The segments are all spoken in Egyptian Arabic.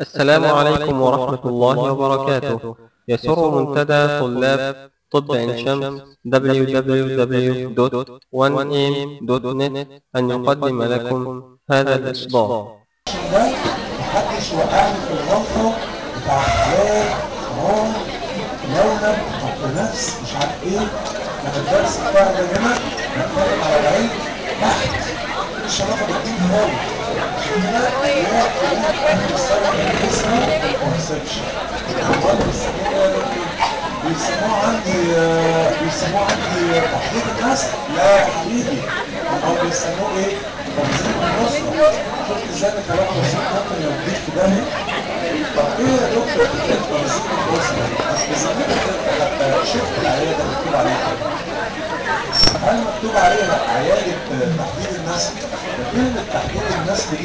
السلام عليكم ورحمة الله وبركاته يسر منتدى طلاب طب عين شمس www.1am.net أن يقدم لكم هذا الإصدار ده محدش وقعني في الغلطة بتاع حلال حرام لولب حط نفس مش عارف ايه لما الدرس بتاعي ده هنا هنتكلم على العلم تحت مش هناخد الدين خالص عشان كده هو اهل السنة اسمه كونسبشن بيسموه عندي بيسموه عندي تحديد النسل لا يا حبيبي هم بيسموه ايه؟ تنظيم النصرة شفت ازاي ده كلام بسيط ممكن يوديك في داهية طب ايه يا دكتور فكرة تنظيم النصرة؟ اصل زمان حتى شفت العيادة مكتوب عليها هل مكتوب عليها عيادة تحديد النسل؟ كلمة تحديد النسل دي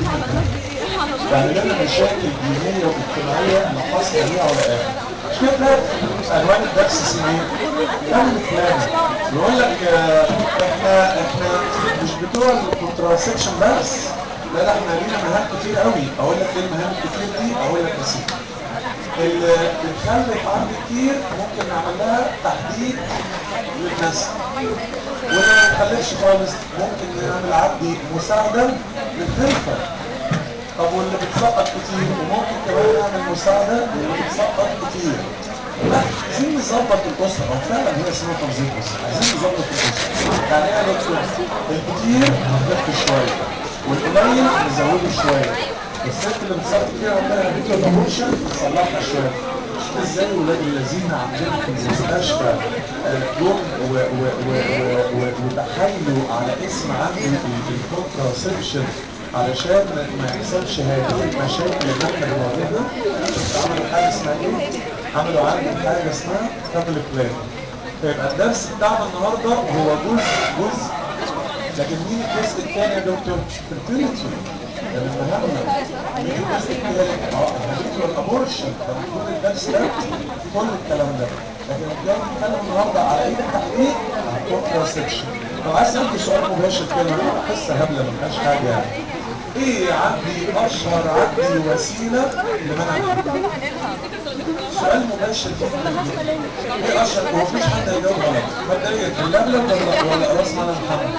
يعني لنا مشاكل دينية واجتماعية اللي حاصلة ليها على الآخر مش كده تلاقي عنوان الدرس اسمه ايه؟ فهم فلان يقول لك آه، احنا احنا مش بتوع الكونتراسبشن بس لا لا احنا لينا مهام كتير قوي اقول لك ايه المهام الكتير دي اقول لك يا سيدي اللي بتخلف عندي كتير ممكن نعمل لها تحديد للنسل واللي ما بتخلفش خالص ممكن نعمل عندي مساعدة للخلفة طب واللي بتسقط كتير وممكن كمان نعمل مساعدة للي بتسقط كتير لا عايزين نظبط الأسرة أو فعلا هي اسمها تنظيم أسرة عايزين نظبط الأسرة يعني إيه يا دكتور؟ الكتير نخف شوية والقليل نزوده شوية الست اللي بتسقط كتير عندها دكتور أبورشن نصلحها شوية شوف ازاي ولاد الذين عندنا في المستشفى آه، جم و- و- و- و- و- وتحايلوا على اسم عندي الكونتراسبشن علشان ما يحصلش هذه المشاكل اللي احنا بنواجهها عملوا حاجه اسمها ايه؟ عملوا عندي حاجه اسمها فاميلي بلان فيبقى الدرس بتاعنا النهارده هو جزء جزء لكن مين الجزء الثاني يا دكتور؟ fertility ده من مهمنا مين الجزء الثالث؟ اه الهبيت والابورشن ده المفروض الدرس ده كل الكلام ده لكن جاي نتكلم النهارده على ايه بالتحديد؟ على الكونتراسبشن طب عايز اسالك سؤال مباشر كده انا قصه هبله ما فيهاش حاجه يعني ايه عندي اشهر عندي وسيله لمنع الحمل؟ سؤال مباشر جدا ايه اشهر ومفيش حد هيجاوب غلط مبدئيا اللبلب ولا ولا راس مال الحمل؟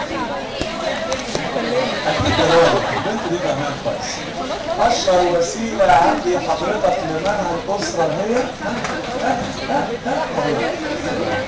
اكيد جواب البنت دي فاهمها كويس اشهر وسيله عندي حضرتك لمنع الاسره هي ها ها ها ها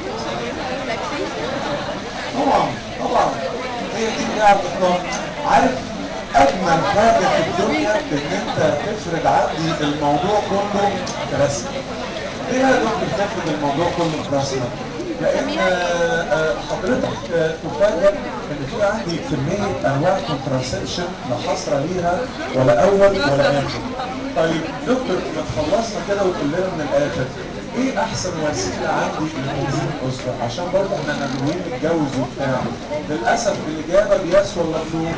طبعا طبعا هي دي اللي على الاطلاق عارف اجمل حاجه في الدنيا ان انت تفرد عندي الموضوع كله كرسم ليه يا دكتور تفرد الموضوع كله كرسمه لان آه، آه، حضرتك آه، تفاجئ ان في عندي كميه انواع كونتراسبشن لا حصر ليها ولا اول ولا اخر طيب دكتور ما تخلصنا كده وتقول لنا من الاخر ايه احسن وسيله عندي لتنظيم الاسره عشان برضه احنا ناويين نتجوز وبتاع للاسف الاجابه بيس ولا نو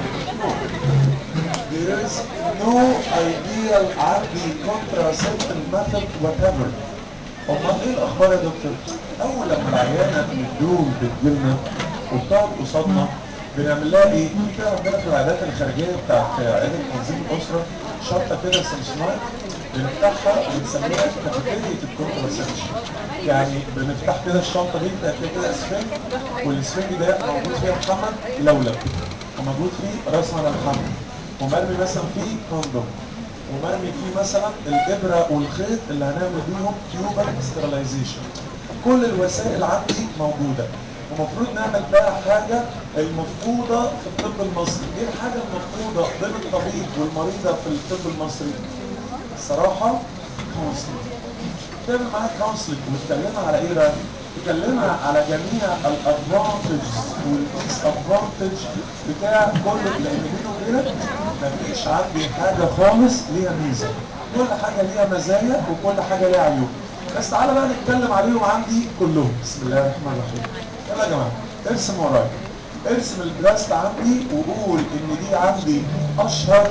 There is no ideal عندي contraceptive method whatever امال ايه الاخبار يا دكتور؟ اول لما العيانه بتدوم بتجيلنا وبتقعد قصادنا بنعمل لها ايه؟ في كده عندنا في العيادات الخارجيه بتاعت عياده تنظيم الاسره شنطه كده سمسمات بنفتحها وبنسميها كافيتيريا الكونتراسبشن يعني بنفتح كده الشنطه دي بتبقى فيها كده اسفنج والاسفنج ده موجود فيها محمد لولب وموجود فيه راس على الحمل ومرمي مثلا فيه كوندوم ومرمي فيه مثلا الابره والخيط اللي هنعمل بيهم تيوبال ستيرلايزيشن كل الوسائل عندي موجوده ومفروض نعمل بقى حاجه المفقوده في الطب المصري ايه الحاجه المفقوده بين الطبيب والمريضه في الطب المصري الصراحه كونسلنج تعمل معاها كونسلنج وتكلمها على ايه بقى؟ تكلمها على جميع الادفانتج والديس ادفانتج بتاع كل لان بينه وبينك مفيش عندي حاجه خالص ليها ميزه كل حاجه ليها مزايا وكل حاجه ليها عيوب بس تعالى بقى نتكلم عليهم عندي كلهم بسم الله الرحمن الرحيم يلا يا جماعه ارسم ورايا ارسم البلاست عندي وقول ان دي عندي اشهر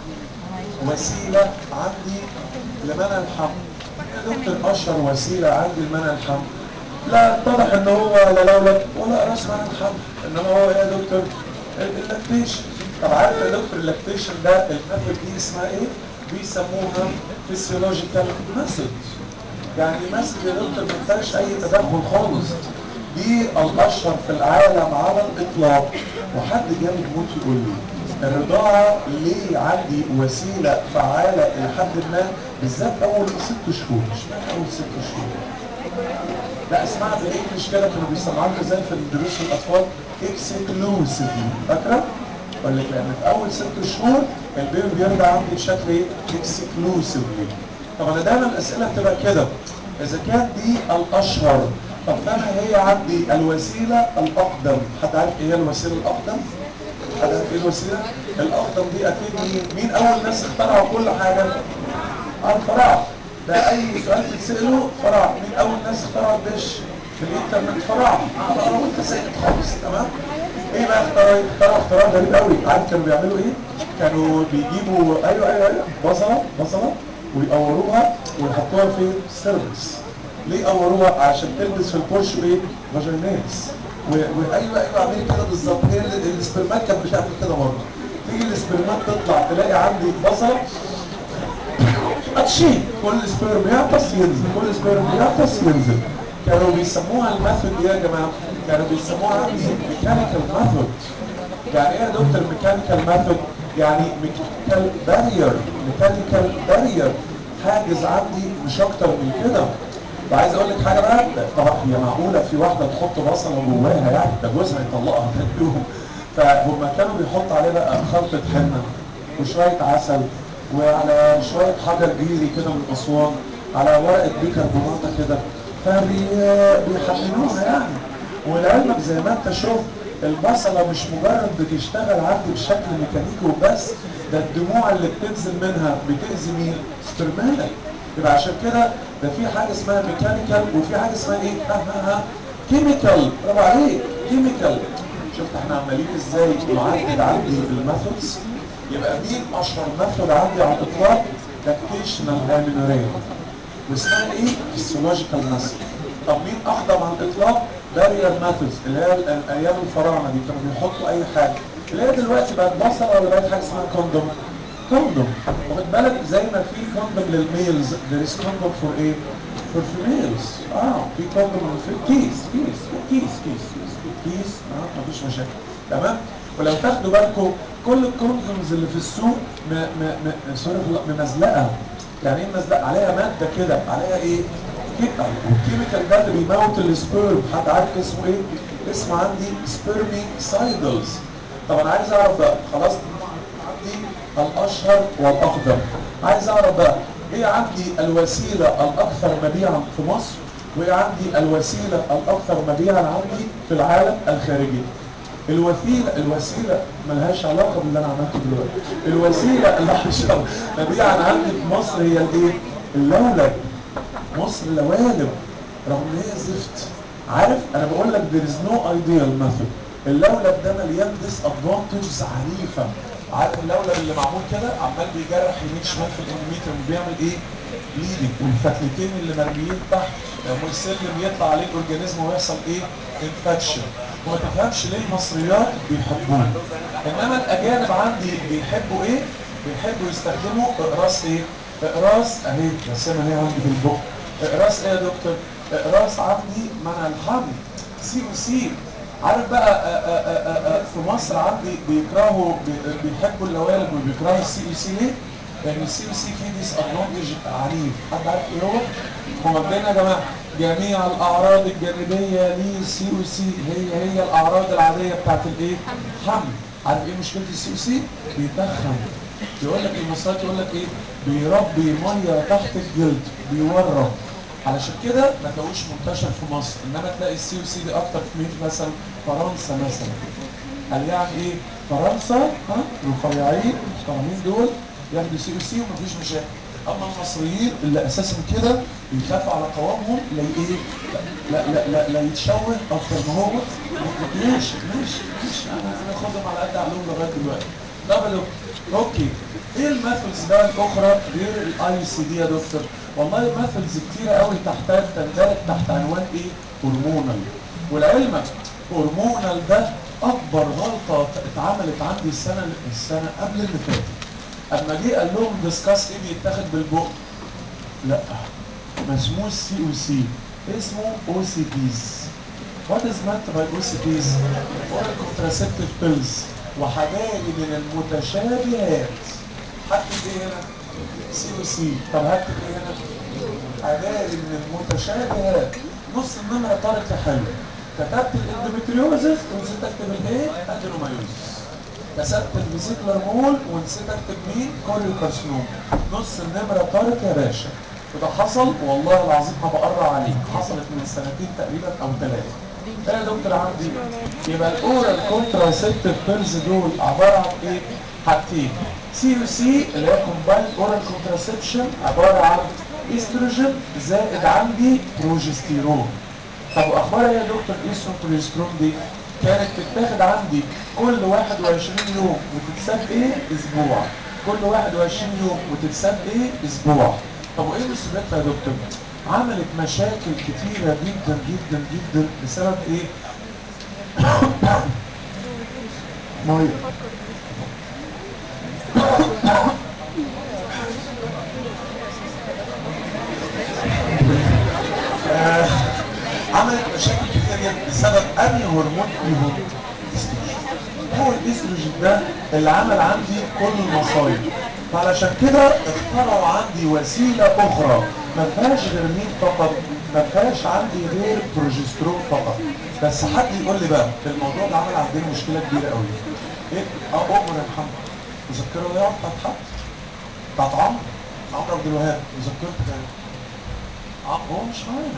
وسيله عندي لمنع الحمل يا دكتور اشهر وسيله عندي لمنع الحمل لا اتضح ان هو لا لولب ولا راس منع الحمل انما هو ايه يا دكتور ال- اللاكتيشن طب عارف يا دكتور اللاكتيشن ده الميثود دي اسمها ايه بيسموها فيسيولوجيكال ميثود يعني ميثود يا دكتور ما فيهاش اي تدخل خالص دي الاشهر في العالم على الاطلاق وحد جامد موت يقول لي الرضاعة ليه عندي وسيلة فعالة إلى حد ما بالذات أول ست شهور اشمعنى أول ست شهور؟ لا اسمعها بالانجلش كده كانوا بيسمعوها زي في دروس الاطفال اكسكلوسيفلي فاكره؟ ولا لان في اول ست شهور البيبي بيرضع عندي بشكل ايه؟ اكسكلوسيفلي طب انا دايما الاسئله بتبقى كده اذا كان دي الاشهر طب فما هي عندي الوسيله الاقدم حد عارف ايه هي الوسيله الاقدم؟ حد عارف ايه الوسيله؟ الاقدم دي اكيد مين؟ مين اول ناس اخترعوا كل حاجه؟ الفراعنه ده اي سؤال تتساله فراعنه مين اول ناس اخترعوا الدش في الانترنت فراعنه اه وانت ساكت خالص تمام ايه بقى اخترعوا اخترعوا اختراع غريب قوي عارف كانوا بيعملوا ايه كانوا بيجيبوا ايوه ايوه ايوه بصله بصله ويقوروها ويحطوها في سيرفكس ليه يقوروها عشان تلبس في البورش ايه فاجينيتس وايوه ايوه اعملي كده بالظبط هي ال- السبرمات كانت بتعمل كده برضه تيجي السبرمات تطلع تلاقي عندي بصله هتشيل كل سبيرم يعطس ينزل كل سبيرم يعطس ينزل كانوا بيسموها الميثود دي يا جماعه كانوا بيسموها ميكانيكال ميثود يعني ايه يا دكتور ميكانيكال ميثود يعني ميكانيكال بارير ميكانيكال بارير حاجز عندي مش اكتر من كده وعايز اقول لك حاجه بقى طبعا هي معقوله في واحده تحط بصله جواها يعني ده جوزها يطلقها تاني يوم فهم كانوا بيحط عليه بقى خلطه حنه وشويه عسل وعلى شويه حجر جيري كده من اسوان على ورقه بيكربوناته كده فبيحللوها يعني ولعلمك زي ما انت شفت البصله مش مجرد بتشتغل عندي بشكل ميكانيكي وبس ده الدموع اللي بتنزل منها بتاذي مين؟ سبرمالك يبقى عشان كده ده في حاجه اسمها ميكانيكال وفي حاجه اسمها ايه؟ ها ها ها كيميكال برافو عليك كيميكال شفت احنا عمالين ازاي نعدل عندي الميثودز يبقى مين اشهر ميثود عندي على الاطلاق؟ لاكتيشنال امينوريا واسمها ايه؟ فيسيولوجيكال ميثود طب مين اقدم على الاطلاق؟ بارير ميثودز اللي هي ال- ايام الفراعنه دي كانوا بيحطوا اي حاجه اللي هي دلوقتي بقت بصله ولا بقت حاجه اسمها كوندوم كوندوم واخد بالك زي ما في كوندوم للميلز there is كوندوم فور ايه؟ فور فيميلز اه في كوندوم في كيس كيس كيس كيس كيس كيس اه مفيش مشاكل تمام ولو تاخدوا بالكم كل الكوندومز اللي في السوق م م م سوري ممزلقه يعني ايه ممزلقه عليها ماده كده عليها ايه؟ كيميكال والكيميكال ده اللي بيموت السبيرم حد عارف اسمه ايه؟ اسمه عندي سبيرمي سايدلز طب انا عايز اعرف بقى خلاص عندي الاشهر والاقدم عايز اعرف بقى ايه عندي الوسيله الاكثر مبيعا في مصر وايه عندي الوسيله الاكثر مبيعا عندي في العالم الخارجي الوسيله الوسيله ملهاش علاقه باللي انا عملته دلوقتي الوسيله الاكثر مبيعا عندي في مصر هي الايه اللولب مصر لوالب رغم ان هي زفت عارف انا بقول لك there is no ideal method اللولب ده مليان ديس ادفانتجز عنيفه عارف اللولب اللي معمول كده عمال بيجرح يمين شمال في الاندوميتر وبيعمل ايه؟ بليدنج والفتلتين اللي مرميين تحت لما السلم يطلع عليه الاورجانيزم ويحصل ايه؟ انفكشن وما تفهمش ليه المصريات بيحبوه انما الاجانب عندي بيحبوا ايه؟ بيحبوا يستخدموا اقراص ايه؟ اقراص اهي رسمها اهي عندي في البق اقراص ايه يا دكتور؟ اقراص عندي منع الحمل سي او سي عارف بقى آآ آآ آآ في مصر عندي بيكرهوا بي- بيحبوا اللوالب وبيكرهوا السي او سي ليه؟ لان السي او سي فيه ديس ادفانتج عنيف حد عارف ايه هو؟ هو مبدئيا يا جماعه جميع الاعراض الجانبيه للسي او سي هي هي الاعراض العاديه بتاعت الايه؟ حمل عارف ايه مشكله السي او سي؟ بيتخن يقول لك المصريات يقول لك ايه؟ بيربي ميه تحت الجلد بيورم علشان كده ما تلاقوش منتشر في مصر انما تلاقي السي او سي دي اكتر في مين مثلا فرنسا مثلا قال يعني ايه فرنسا ها رفيعين محترمين دول ياخدوا سي او سي ومفيش مشاكل اما المصريين اللي اساسا كده بيخافوا على قوامهم لا ايه لا لا لا, لا يتشوه اكتر ما هو ماشي ماشي ماشي انا انا خدهم على قد عقلهم لغايه دلوقتي دبل اوكي ايه الميثودز بقى الاخرى غير الاي سي دي يا دكتور والله ميثودز كتيره قوي تحتاج تندرج تحت عنوان ايه هرمونال ولعلمك هرمونال ده اكبر غلطه اتعملت عندي السنه السنه قبل اللي فاتت اما جه قال لهم ديسكاس ايه بيتاخد بالبق لا ما اسموش سي او سي اسمه او سي بيز وات از مانت باي او سي بيز اورال كونتراسبتيف بيلز وحبايبي من المتشابهات هكتب ايه هنا؟ سي او سي طب هكتب ايه هنا؟ حبايبي من المتشابهات نص النمرة طارت حلو كتبت الاندومتريوزس ونسيت اكتب الايه؟ ادينومايوزس كسبت الفيزيكولار مول ونسيت اكتب مين كوريو كارسنوم نص النمرة طارت يا باشا وده حصل والله العظيم ما بقرع عليك حصلت من سنتين تقريبا او ثلاثة ايه يا دكتور عندي يبقى الاورال كونتراسيبتيف بيلز دول عبارة عن ايه حاجتين سي يو سي اللي هي كومبايند اورال كونتراسبشن عبارة عن استروجين زائد عندي بروجستيرون طب واخبارها ايه يا دكتور الاستروجين بروجستيرون دي كانت تتاخد عندي كل 21 يوم وتتساب ايه اسبوع كل 21 يوم وتتساب ايه اسبوع طب وايه مصيبتها يا دكتور عملت مشاكل كتيرة جدا جدا جدا بسبب ايه ميه آه، عملت مشاكل كتير بسبب انهي هرمون فيهم هو الاستروجين ده اللي عمل عندي كل المصايب فعلشان كده اخترعوا عندي وسيله اخرى ما فيهاش غير مين فقط ما فيهاش عندي غير بروجسترون فقط بس حد يقول لي بقى الموضوع ده عمل عندنا مشكله كبيره قوي ايه اه امر يا محمد مذكره ولا بتاعت حد بتاعت عمرو عمرو عبد الوهاب مذكرتك ايه اه هو مش معانا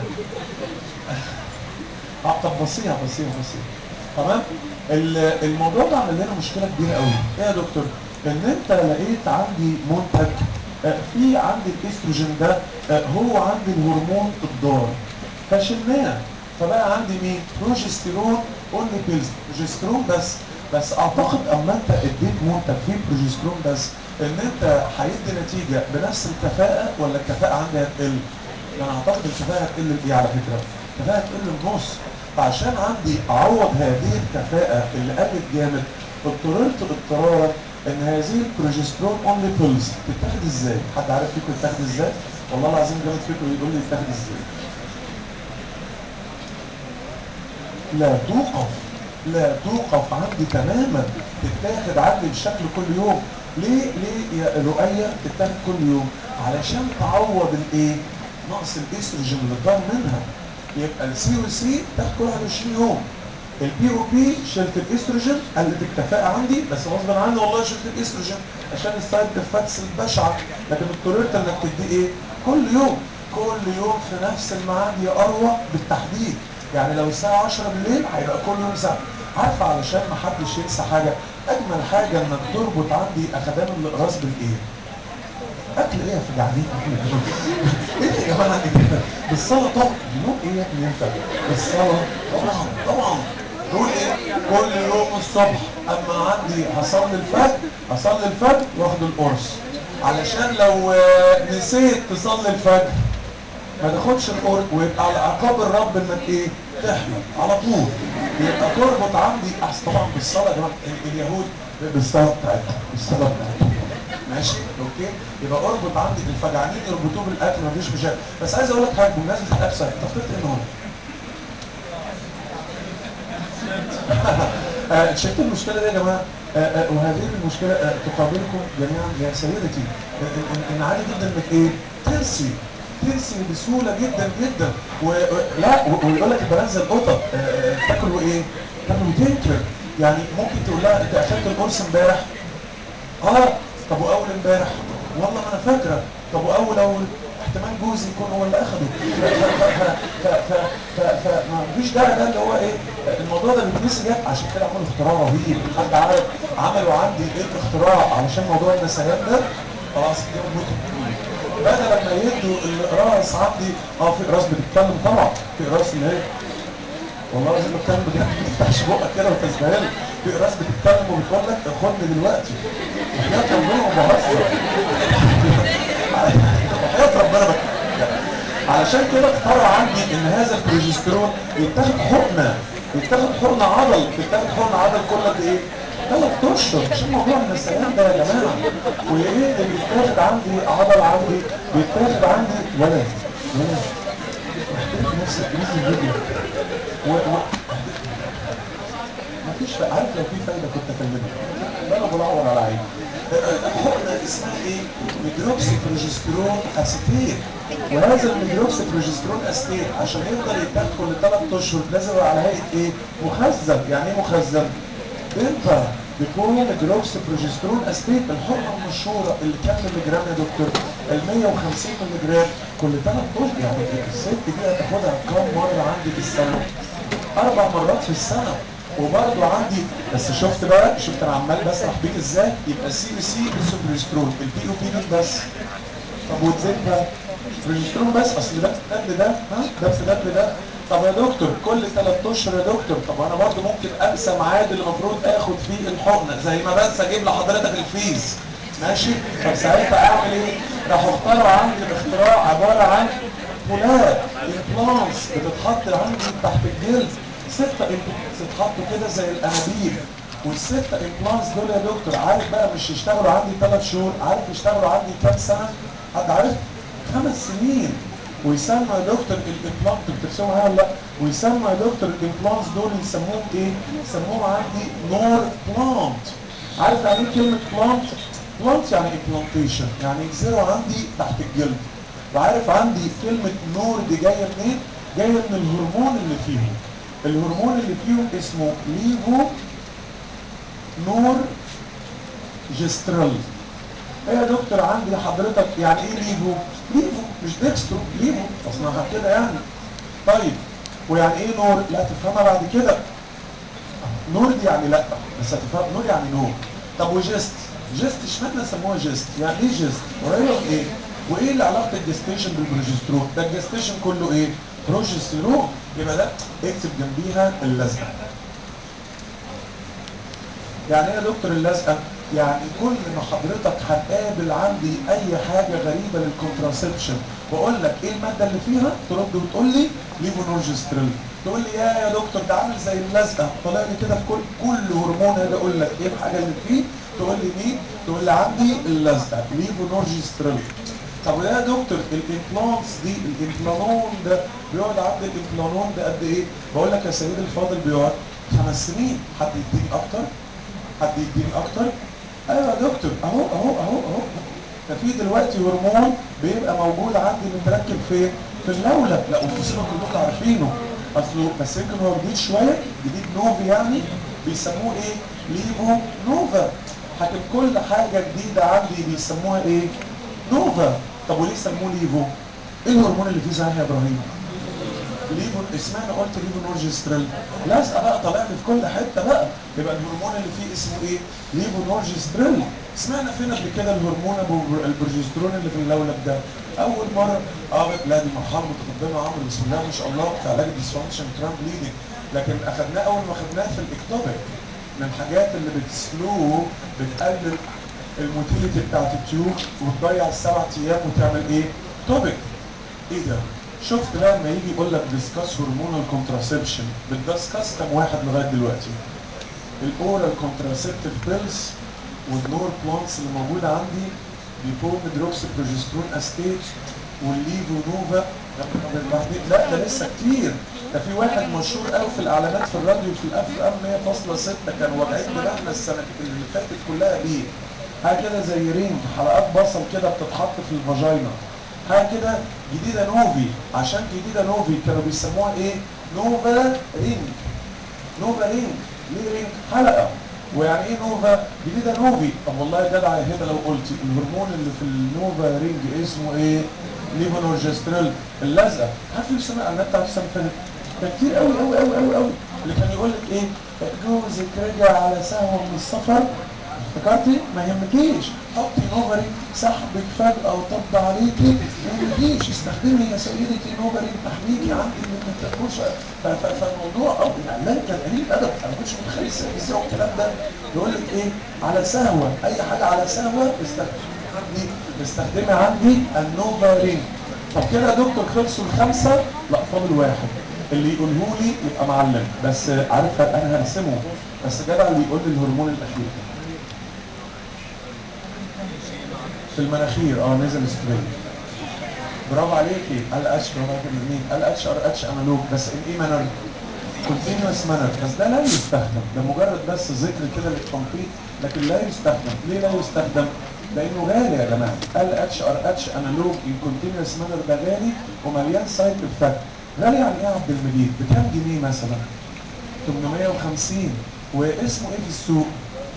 اه طب بصيها بصيها بصيها تمام ال- الموضوع ده عمل لنا مشكله كبيره قوي ايه يا دكتور ان انت لقيت عندي منتج آه، في عندي الاستروجين ده آه، هو عندي الهرمون الضار فشلناه فبقى عندي مين بروجستيرون اونلي بيلز بروجستيرون بس بس اعتقد اما انت اديت منتج فيه بروجستيرون بس ان انت هيدي نتيجه بنفس الكفاءه ولا الكفاءه عندي هتقل انا اعتقد الكفاءه هتقل بايه على فكره الكفاءه هتقل النص فعشان عندي اعوض هذه الكفاءه اللي قلت جامد اضطررت اضطرارا ان هذه البروجسترون اونلي بيلز تتاخد ازاي حد عارف فيكم تتاخد ازاي والله العظيم جامد فيكم يقول لي تتاخد ازاي لا توقف لا توقف عندي تماما تتاخد عندي بشكل كل يوم ليه ليه يا رؤية تتاخد كل يوم علشان تعوض الايه نقص الاستروجين اللي ضار منها يبقى السي او سي تاخد كل 21 يوم البي او بي شلت الاستروجين قلت الكفاءة عندي بس غصب عني والله شلت الاستروجين عشان السايد افكتس البشعة لكن اضطررت انك تديه ايه كل يوم كل يوم في نفس الميعاد يا اروى بالتحديد يعني لو الساعة 10 بالليل هيبقى كل يوم ساعة عارفة علشان ما حدش ينسى حاجة أجمل حاجة إنك تربط عندي أخدان الإقراص بالإيه؟ أكل إيه يا فجعانين؟ إيه يا جماعة كده؟ بالصلاة طبعا نوم إيه يا ابني أنت؟ بالصلاة طبعا طبعا نقول إيه؟ كل يوم الصبح أما عندي هصلي الفجر هصلي الفجر واخد القرص علشان لو آه، نسيت تصلي الفجر ما تاخدش القرب ويبقى على عقاب الرب انك ايه تحمل على طول يبقى تربط عندي احسن طبعا بالصلاه يا جماعه ال- اليهود بالصلاه بتاعتهم بالصلاه بتاعتهم ماشي اوكي يبقى اربط عندي الفجعانين يربطوه بالاكل مفيش مشاكل بس عايز اقول لك حاجه بمناسبه الاكل صحيح انت فطرت ايه النهارده؟ آه، شفت المشكله دي يا جماعه آه، آه، وهذه المشكله آه، تقابلكم جميعا يا سيدتي إن- إن- ان عادي جدا انك ايه تنسي تنسي بسهوله جدا جدا و... و- لا و- ويقول لك بنزل قطط آه، آه، تاكل وايه؟ تاكل وتنكر يعني ممكن تقول لها انت اكلت القرص امبارح اه طب واول امبارح والله ما انا فاكره طب واول اول احتمال جوزي يكون هو اللي اخده ف ف ف ف ف ما فيش داعي ده اللي هو ايه الموضوع ده بيتنسي جد عشان كده عملوا اختراع رهيب حد عارف عملوا عندي ايه الاختراع علشان موضوع النسيان ده خلاص دي موجوده بدل لما يدوا الاقراص عندي اه في اقراص بتتكلم طبعا في اقراص اللي هي والله لازم بتكلم بجد ما تفتحش بقك كده وتستاهل في راس بتتكلم وبتقول لك خدني دلوقتي وحياة ربنا وبهزر وحياة ربنا بتكلم علشان كده اخترع عندي ان هذا البروجسترون يتاخد حقنه يتاخد حقنه عضل يتاخد حقنه عضل كل قد ايه؟ ثلاث اشهر مش الموضوع النسيان ده يا جماعه وايه اللي بيتاخد عندي عضل عندي بيتاخد عندي ولد ولد محتاج نفسك نفس الفيديو و... و... مفيش فا- عارف لو في فايده كنت اكلمك ده انا بدور على عيني حقنه اسمها ايه؟ ميدروكسي بروجسترون اسيتيت وهذا الميدروكسي بروجسترون اسيتيت عشان يقدر يتاخد كل ثلاث اشهر لازم يبقى على هيئه ايه؟ مخزن يعني ايه مخزن؟ بيبا بيكون ميدروكسي بروجسترون اسيتيت الحقنه المشهوره اللي كام مللي جرام يا دكتور؟ ال 150 مللي جرام كل ثلاث اشهر يعني الست دي هتاخدها كام مره عندي في السنه؟ اربع مرات في السنه وبرضه عندي بس شفت بقى شفت انا عمال بسرح بيك ازاي يبقى السي بي سي السوبرسترون البي او بي دي بس طب والزيت بقى بروجسترون بس اصل ده ده ده ها ده ده ده طب يا دكتور كل ثلاث اشهر يا دكتور طب انا برضه ممكن انسى ميعاد اللي المفروض اخد فيه الحقنه زي ما بنسى اجيب لحضرتك الفيز ماشي طب ساعتها اعمل ايه؟ راح اخترعوا عندي الاختراع عباره عن بولات امبلانس بتتحط عندي تحت الجلد ستة امبلانس اتحطوا كده زي الانابيب والستة امبلانس دول يا دكتور عارف بقى مش يشتغلوا عندي ثلاث شهور عارف يشتغلوا عندي كام سنة؟ حد عارف؟ خمس سنين ويسمى يا دكتور الامبلانت بترسموا معايا ولا لا؟ ويسمى يا دكتور الامبلانس دول يسموهم ايه؟ يسموهم عندي نور بلانت عارف يعني ايه كلمة بلانت؟ بلانت يعني امبلانتيشن يعني يجزروا عندي تحت الجلد وعارف عندي كلمة نور دي جاية منين؟ جاية من الهرمون اللي فيهم الهرمون اللي فيهم اسمه ليفو نور جسترال ايه يا دكتور عندي حضرتك يعني ايه ليفو؟ ليفو مش ديكسترو ليفو اصلها كده يعني طيب ويعني ايه نور؟ لا تفهمها بعد كده نور دي يعني لا بس هتفهم نور يعني نور طب وجست جست اشمعنى سموها جست يعني ايه جست قريبه من ايه وايه اللي علاقه الجستيشن بالبروجسترون ده الجستيشن كله ايه بروجسترون يبقى ده اكتب جنبيها اللزقه يعني ايه يا دكتور اللزقه يعني كل ما حضرتك هتقابل عندي اي حاجه غريبه للكونتراسبشن واقول لك ايه الماده اللي فيها ترد وتقول لي ليفونورجستريل تقول لي يا يا دكتور ده عامل زي اللزقه طالع لي كده في كل كل هرمون اجي اقول لك ايه الحاجه اللي فيه تقول لي مين تقول لي عندي اللزقه ليفونورجستريل طب يا دكتور الامبلانتس دي الامبلانون ده بيقعد عند الامبلانون ده قد ايه بقول لك يا سيدي الفاضل بيقعد خمس سنين حد يديني اكتر حد يديني اكتر ايوه يا دكتور اهو اهو اهو اهو ده في دلوقتي هرمون بيبقى موجود عندي متركب فين في اللولب لا وفي كلكم عارفينه اصله بس يمكن هو جديد شويه جديد نوفي يعني بيسموه ايه ليفو نوفا حاكم كل حاجه جديده عندي بيسموها ايه نوفا طب وليه سموه ليفو ايه الهرمون اللي فيه صحيح يا ابراهيم ليفو اسمعنا قلت ليفو نورجستريل لازقه بقى طالع لي في كل حته بقى يبقى الهرمون اللي فيه اسمه ايه ليفو نورجستريل سمعنا فين قبل كده الهرمون ابو البروجسترون اللي في اللولب ده اول مره اه لا دي مرحله متقدمه يا عمرو بسم الله ما شاء الله في علاج الديسفانكشن ترام بليدنج لكن اخذناه اول ما اخذناه في الاكتوبيك من الحاجات اللي بتسلو بتقلل الموتيليتي بتاعت التيوب وتضيع السبع ايام وتعمل ايه؟ توبيك ايه ده؟ شفت بقى لما يجي يقول لك ديسكاس هرمونال كونتراسبشن بتدسكاس كام واحد لغايه دلوقتي؟ الاورال كونتراسبتيف بيلز والنور بلانتس اللي موجوده عندي بيبوم دروكسي بروجسترون استيت والليفو نوفا لا ده لسه كتير ده في واحد مشهور قوي في الاعلانات في الراديو في الاف ام 100.6 كان واجعين دماغنا السنه اللي فاتت كلها بيه حاجه كده زي رينج حلقات بصل كده بتتحط في الفاجينا حاجه كده جديده نوفي عشان جديده نوفي كانوا بيسموها ايه نوفا رينج نوفا رينج ليه رينج حلقه ويعني ايه نوفا جديده نوفي طب والله يا جدع يا هدى لو قلتي الهرمون اللي في النوفا رينج اسمه ايه ليفونورجستريل اللزقه عارف اللي سمع الاعلانات بتاعت السنه اللي فاتت ده كتير قوي قوي قوي قوي قوي اللي كان يقول لك ايه جوزك رجع على سهوه من السفر افتكرتي ما يهمكيش حطي نوفري سحبك فجأة وطب عليكي ما يهمكيش استخدمي يا سيدتي نوفري تحميكي عندي من ما تاكلش فالموضوع او الاعلان كان قليل ادب انا ما كنتش متخيل ازاي الكلام ده يقول لك ايه على سهوة اي حاجة على سهوة استخدمي استخدمي عندي النوفرين طب كده يا دكتور خلصوا الخمسة لا فاضل واحد اللي يقوله لي يبقى معلم بس عارف انا هرسمه بس جدع اللي يقول لي الهرمون الاخير في المناخير اه نزل ستريت برافو عليكي ال اتش برافو عليكي الاثنين ال اتش ار اتش انالوج بس ان ايه مانر كونتينوس مانر بس ده لا يستخدم ده مجرد بس ذكر كده للتنقيط لكن لا يستخدم ليه لا يستخدم لانه غالي يا جماعه ال اتش ار اتش انالوج ان كونتينوس مانر ده غالي ومليان سايد افكت غالي على ايه يا عبد المجيد بكام جنيه مثلا 850 واسمه ايه في السوق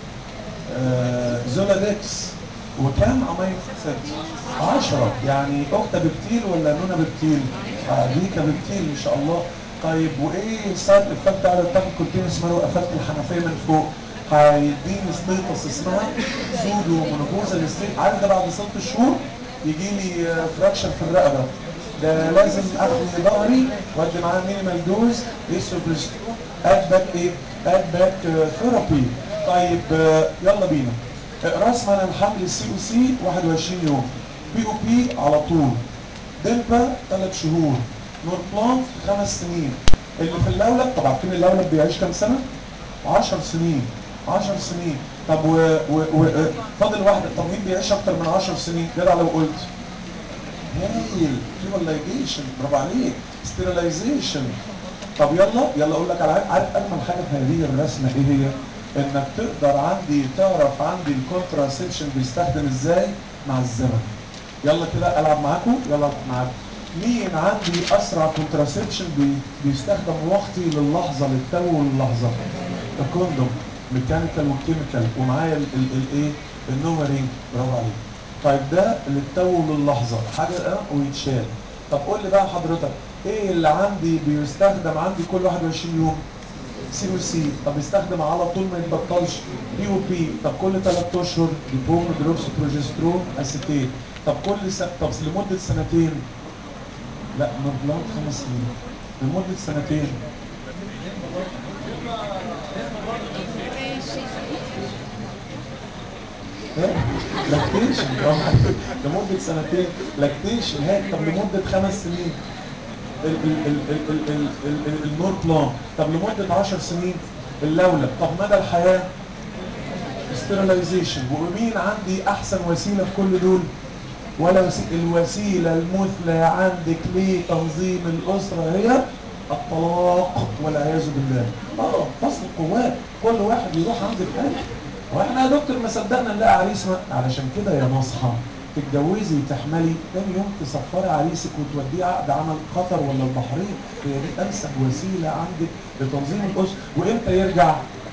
آه زولادكس وكام امينو اسيد 10 يعني اختا بكتير ولا نونا بكتير آه ديكا بكتير ان شاء الله طيب وايه السايد افكت على الطاقه كونتينوس مانو قفلت الحنفيه من فوق هيديني ستيتس اسمها سودو مونوبوزال ستيت عارف ده بعد ست شهور يجي لي فراكشر في الرقبه ده لازم اخد ظهري وادي معاه مينيمال دوز ايسوبريستون اد باك ايه؟ اد باك ثيرابي طيب آه، يلا بينا راس مال الحمل السي او سي 21 يوم بي او بي على طول دلبا 3 شهور نور بلانت خمس سنين اللي في اللولب طبعا عارفين اللولب بيعيش كام سنه؟ 10 سنين 10 سنين طب و, و, و فاضل واحده طب مين بيعيش اكتر من 10 سنين؟ جدع لو قلت هايل فيبرلايزيشن برافو عليك ستيرلايزيشن طب يلا يلا اقول لك على حاجه عارف اجمل حاجه في هذه الرسمه ايه هي؟ انك تقدر عندي تعرف عندي الكونتراسبشن بيستخدم ازاي مع الزمن يلا كده العب معاكم يلا العب معاكم مين عندي اسرع كونتراسبشن بي بيستخدم وقتي للحظه للتو للحظه الكوندوم ميكانيكال وكيميكال ومعايا الايه النومرينج برافو عليك طيب ده للتو للحظه حاجه اه ويتشال طب قول لي بقى حضرتك ايه اللي عندي بيستخدم عندي كل 21 يوم سي او سي طب يستخدم على طول ما يتبطلش بي او بي طب كل 3 اشهر ديبوم دروكس بروجسترون اسيتيت طب كل سنة طب لمده سنتين لا نوربلانت خمس سنين لمده سنتين لاكتيشن لمده سنتين لاكتيشن هيك طب لمده خمس سنين ال- ال- ال- ال- ال- ال- ال- ال- النور بلان طب لمده 10 سنين اللولب طب مدى الحياه ستيرلايزيشن ومين عندي احسن وسيله في كل دول ولا وسيلة الوسيله المثلى عندك لتنظيم الاسره هي الطلاق والعياذ بالله اه فصل القوات كل واحد يروح عند الثاني واحنا يا دكتور ما صدقنا نلاقي عريس ما- علشان كده يا ناصحه تتجوزي تحملي تاني يوم تسفري عريسك وتوديه عقد عمل قطر ولا البحرين هي دي انسب وسيله عندك لتنظيم الاسره وامتى يرجع؟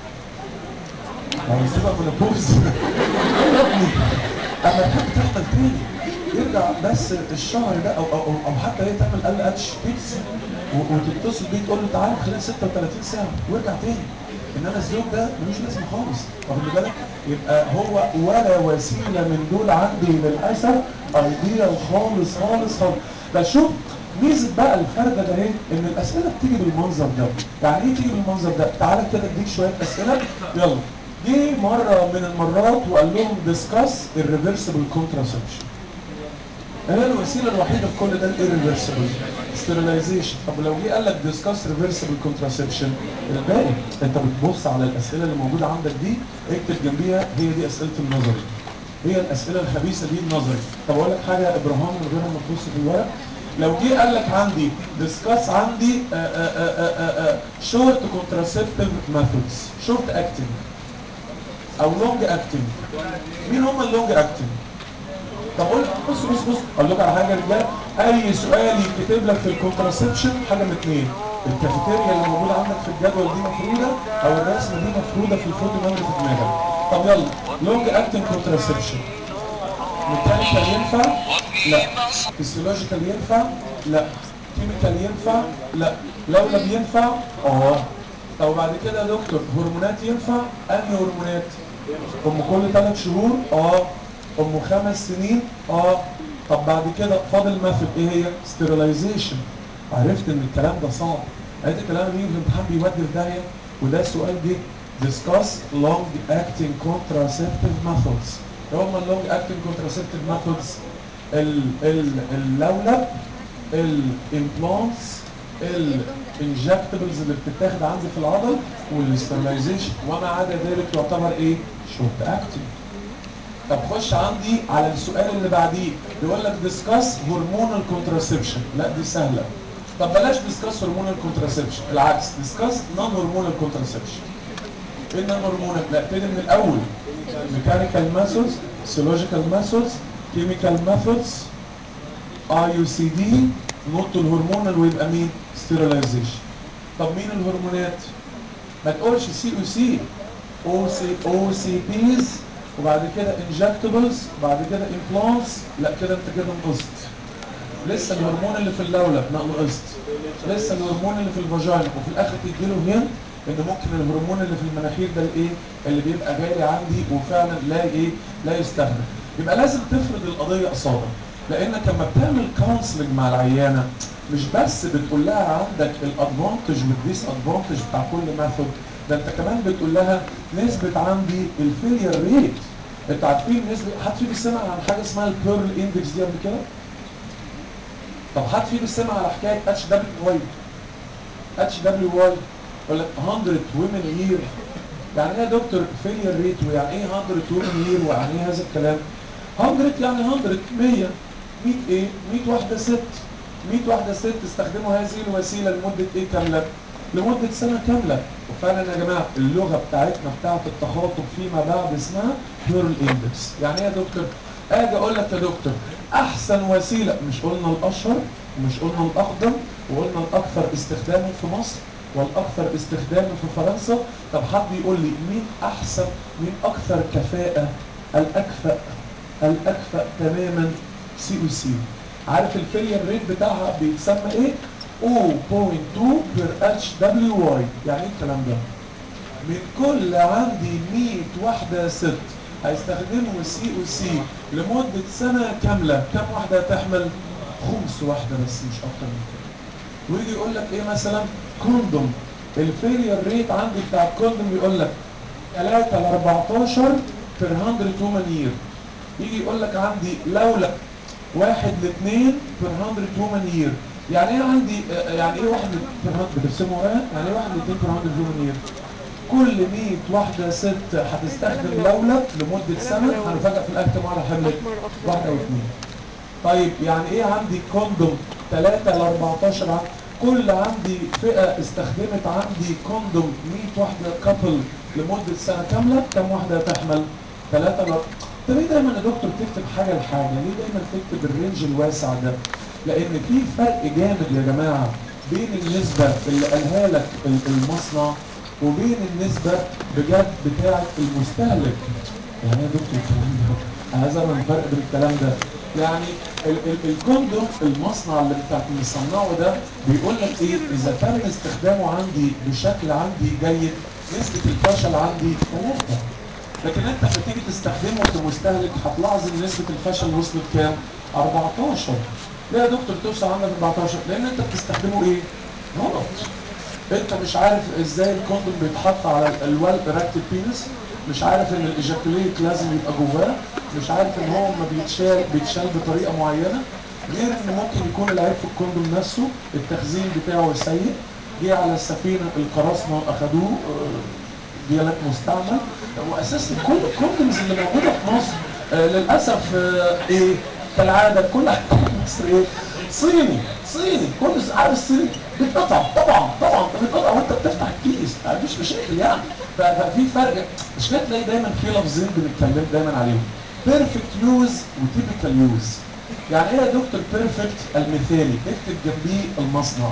يعني سيبك من البوز يا ابني اما تحب تحمل تاني يرجع بس الشهر ده او او او, أو حتى هي تعمل ال اتش بيكس و- وتتصل بيه تقول له تعالى خلال 36 ساعه وارجع تاني انما الزوج ده ملوش لازمه خالص واخد بالك يبقى هو ولا وسيله من دول عندي للاسف ايديا خالص خالص خالص بس شوف ميزه بقى الفرده ده ايه ان الاسئله بتيجي بالمنظر ده يعني ايه تيجي بالمنظر ده تعالى كده اديك شويه اسئله يلا جه مره من المرات وقال لهم ديسكاس الريفرسبل كونتراسبشن هي الوسيله الوحيده في كل ده الريفرسبل ستيرلايزيشن طب لو جه قال لك ديسكاس ريفرسبل كونتراسبشن الباقي انت بتبص على الاسئله اللي موجوده عندك دي اكتب جنبيها هي دي اسئله النظري هي الاسئله الخبيثه دي النظري طب اقول لك حاجه يا ابراهام من غير ما تبص في الورق لو جه قال لك عندي ديسكاس عندي شورت كونتراسبتيف ميثودز شورت اكتنج او لونج اكتنج مين هم اللونج اكتنج طب قول بص بص بص اقول لك على حاجه يا رجاله اي سؤال يتكتب لك في الكونتراسبشن حاجه من اثنين الكافيتيريا اللي موجوده عندك في الجدول دي مفروده او الرسمه دي مفروده في الفوتو ميموري في دماغك طب يلا لونج اكتنج كونتراسبشن ميكانيكال ينفع؟ لا فيسيولوجيكال ينفع؟ لا كيميكال ينفع؟ لا لولب ينفع؟ اه طب بعد كده يا دكتور هرمونات ينفع؟ انهي هرمونات؟ ام كل ثلاث شهور؟ اه ام خمس سنين؟ اه طب بعد كده فاضل ميثود ايه هي؟ ستيرلايزيشن عرفت ان الكلام ده صعب لقيت الكلام ده بيجي في الامتحان بيودي في داهيه وده سؤال جه discuss long acting contraceptive methods هم اللونج اكتنج كونتراسبتيف ميثودز اللولب الامبلانتس الانجكتبلز اللي بتتاخد عندي في العضل والاسترلايزيشن وما عدا ذلك يعتبر ايه شورت اكتنج طب خش عندي على السؤال اللي بعديه بيقول لك ديسكاس هرمونال كونتراسبشن لا دي سهله طب بلاش ديسكاس هرمونال كونتراسبشن العكس ديسكاس نون هرمونال كونتراسبشن ايه النون هرمونال لا ابتدي من الاول ميكانيكال ميثودز سيولوجيكال ميثودز كيميكال ميثودز اي يو سي دي نط الهرمونال ويبقى مين ستيرلايزيشن طب مين الهرمونات ما تقولش سي او سي او سي او سي بيز وبعد كده انجكتبلز بعد كده امبلانتس لا كده انت كده نقصت لسه الهرمون اللي في اللولب ما نقصت لسه الهرمون اللي في الفاجينا وفي الاخر تدي له هنا ان ممكن الهرمون اللي في المناخير ده الايه اللي بيبقى غالي عندي وفعلا لا ايه لا يستخدم يبقى لازم تفرض القضيه قصادك لانك لما بتعمل كونسلنج مع العيانه مش بس بتقول لها عندك الادفانتج والديس ادفانتج بتاع كل ميثود ده انت كمان بتقول لها نسبه عندي الفيلير ريت انت عارفين نسبه حد فيكم سمع عن حاجه اسمها البيرل اندكس دي قبل كده؟ طب حد فيكم سمع على حكايه اتش دبليو واي اتش دبليو واي يقول لك 100 ويمن يير يعني ايه يا دكتور فيلير ريت ويعني ايه 100 ويمن يير ويعني ايه هذا الكلام 100 يعني 100 100 100 ايه 100 واحده ست 100 واحده ست استخدموا هذه الوسيله لمده ايه كامله لمده سنه كامله وفعلا يا جماعه اللغه بتاعتنا بتاعت التخاطب فيما بعد اسمها بيرل اندكس يعني ايه يا دكتور اجي اقول لك يا دكتور احسن وسيله مش قلنا الاشهر ومش قلنا الاقدم وقلنا الاكثر استخداما في مصر والاكثر استخداما في فرنسا طب حد يقول لي مين احسن مين اكثر كفاءه الاكفأ الاكفأ تماما سي او سي عارف الفيلير ريت بتاعها بيتسمى ايه 0.2 بير اتش دبليو واي يعني ايه الكلام ده من كل عندي 100 واحده ست هيستخدموا السي او سي لمده سنه كامله كم واحده هتحمل خمس واحده بس مش اكتر من كده ويجي يقول لك ايه مثلا كوندوم الفيلير ريت عندي بتاع الكوندوم يقول لك 3 ل 14 بير 100 وومن يير يجي يقول لك عندي لولا واحد لاثنين بير 100 وومن يير يعني ايه عندي آه، يعني ايه واحد بير 100 بترسموا ايه؟ يعني ايه واحد لاثنين بير 100 وومن يير؟ كل 100 واحده ست هتستخدم لولا لمده سنه هنفاجئ في الاخر كم واحده حملت واحده او اثنين طيب يعني ايه عندي كوندوم 3 ل 14 عام كل عندي فئه استخدمت عندي كوندوم 100 واحده كابل لمده سنه كامله كم واحده هتحمل؟ 3 ل طب ليه دايما يا دكتور تكتب حاجه لحاجه؟ ليه دايما تكتب الرينج الواسع ده؟ لان في فرق جامد يا جماعه بين النسبه اللي قالها لك ال- المصنع وبين النسبه بجد بتاعه المستهلك. يعني يا دكتور الكلام ده هذا من الفرق بين الكلام ده يعني ال ال الكوندوم المصنع اللي بتاع مصنعه ده بيقول لك ايه اذا تم استخدامه عندي بشكل عندي جيد نسبه الفشل عندي ثلاثه لكن انت لما تيجي تستخدمه كمستهلك هتلاحظ ان نسبه الفشل وصلت كام؟ 14 ليه يا دكتور توصل عندك 14 لان انت بتستخدمه ايه؟ غلط انت مش عارف ازاي الكوندوم بيتحط على الوال اراكتيف بينس مش عارف ان الايجاكوليت لازم يبقى جواه مش عارف ان هو ما بيتشال بيتشال بطريقه معينه غير ان ممكن يكون العيب في الكوندوم نفسه التخزين بتاعه سيء جه على السفينه القراصنه اخدوه آه، ديالات مستعمل واساسا كل الكوندومز اللي موجوده في مصر آه للاسف آه ايه كالعاده كل حاجه في مصر ايه صيني صيني كل عارف الصيني بيتقطع طبعا طبعا بيتقطع وانت بتفتح الكيس ما عنديش مشاكل يعني ف- ففي فرق مش كده تلاقي دايما في لفظين بنتكلم دايما عليهم بيرفكت يوز وتيبيكال يوز يعني ايه يا دكتور بيرفكت المثالي اكتب جنبيه المصنع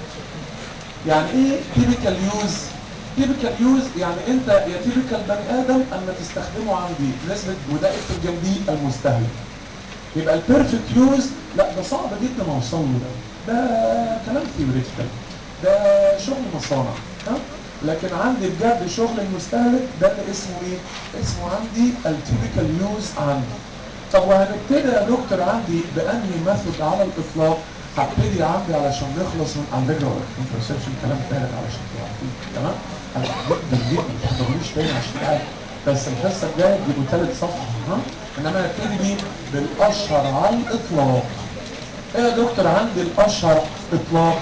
يعني ايه تيبيكال يوز تيبيكال يوز يعني انت يا تيبيكال بني ادم اما تستخدمه عندي نسبه وده اكتب جنبيه المستهلك يبقى البيرفكت يوز لا ده صعب جدا اوصل له ده ده كلام ثيوريتيكال ده شغل مصانع ها لكن عندي بجد شغل المستهلك ده اللي اسمه ايه؟ اسمه عندي التيبيكال يوز عندي طب وهنبتدي يا دكتور عندي بانهي ميثود على الاطلاق هبتدي عندي علشان نخلص من على فكره الكونترسبشن كلام فارغ علشان تبقوا عارفين تمام؟ انا جدا جدا ما تحضرونيش تاني عشان تعرف بس الحصه الجايه تجيبوا ثالث صفحه ها انما نبتدي بيه بالاشهر على الاطلاق ايه يا دكتور عندي الاشهر اطلاق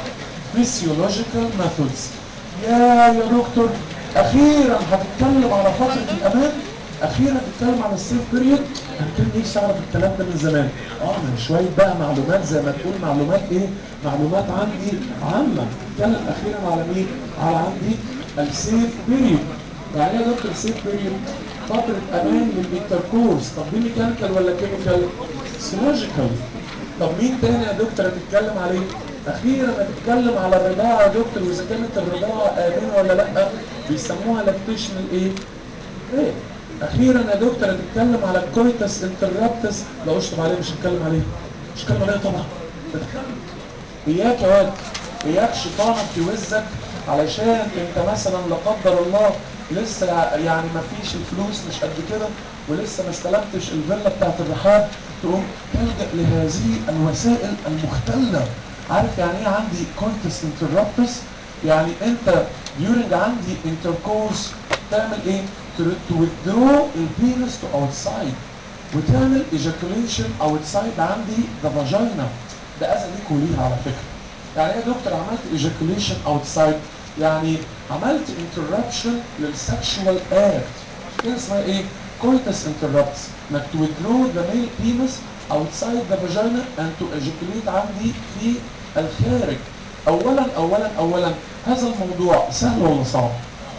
physiological methods يا يا دكتور اخيرا هتتكلم على فتره الامان اخيرا هتتكلم على السيف بيريود انا كان نفسي اعرف الكلام ده من زمان اه من شويه بقى معلومات زي ما تقول معلومات ايه معلومات عندي عامه اتكلم اخيرا على مين على عندي السيف بيريود يعني ايه يا دكتور سيف بيريود فتره امان للانتركورس طب دي ميكانيكال ولا كيميكال سيولوجيكال طب مين تاني يا دكتور هتتكلم عليه اخيرا هتتكلم على الرضاعه يا دكتور واذا كانت الرضاعه امنه ولا لا بيسموها لاكتيشنال ايه ايه اخيرا يا دكتور هتتكلم على الكويتس انترابتس لا اشطب عليه مش هتكلم عليه مش هتكلم عليه طبعا بتكلم اياك يا واد اياك شيطانك يوزك علشان انت مثلا لا قدر الله لسه يعني ما فيش الفلوس مش قد كده ولسه ما استلمتش الفيلا بتاعت الرحاب تقوم تلجا لهذه الوسائل المختله عارف يعني ايه عندي كونتس انترابتس يعني انت during عندي intercourse تعمل ايه to, to withdraw البينس to outside وتعمل ejaculation outside عندي the vagina ده اذى ليك وليها على فكره يعني ايه يا دكتور عملت ejaculation outside يعني عملت interruption للسكشوال act كده اسمها ايه coitus interrupts انك to withdraw the male penis outside the vagina and to ejaculate عندي في الخارج اولا اولا اولا هذا الموضوع سهل ولا صعب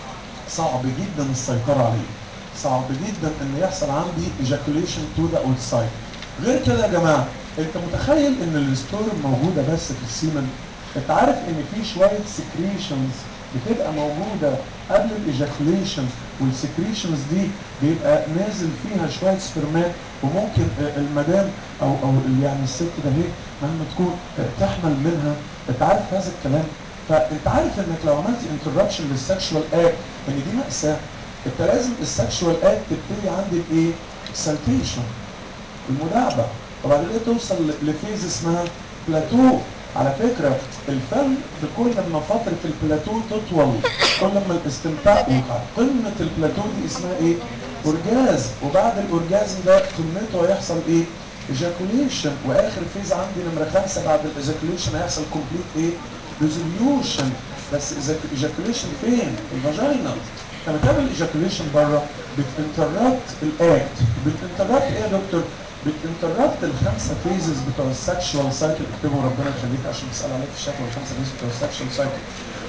صعب جدا السيطرة عليه صعب جدا ان يحصل عندي ejaculation to the outside غير كده يا جماعة انت متخيل ان الستورم موجودة بس في السيمن انت عارف ان في شوية secretions بتبقى موجودة قبل الايجاكوليشن والسكريشنز دي بيبقى نازل فيها شوية سبرمات وممكن المدام او او يعني الست ده هي مهما تكون تحمل منها انت عارف هذا الكلام فانت عارف انك لو عملت انتربشن للسكشوال اكت ان دي مأساة انت لازم السكشوال اكت تبتدي عندك ايه؟ اكسلتيشن المداعبة وبعد كده توصل لفيز اسمها بلاتو على فكرة الفن بكل لما فترة البلاتو تطول كل لما الاستمتاع قمة البلاتو دي اسمها ايه؟ اورجاز وبعد الاورجازم ده قمته هيحصل ايه؟ ايجاكوليشن واخر فيز عندي نمرة خمسة بعد الايجاكوليشن هيحصل كومبليت ايه؟ ريزوليوشن بس ايجاكوليشن فين؟ الفاجينا لما تعمل ايجاكوليشن بره بتنتربت الاكت بتنتربت ايه يا دكتور؟ بتنتربت الخمسه فيزز بتوع السكشوال سايكل اكتبوا ربنا يخليك عشان تسال عليك في الشكل الخمسه فيزز بتوع السكشوال سايكل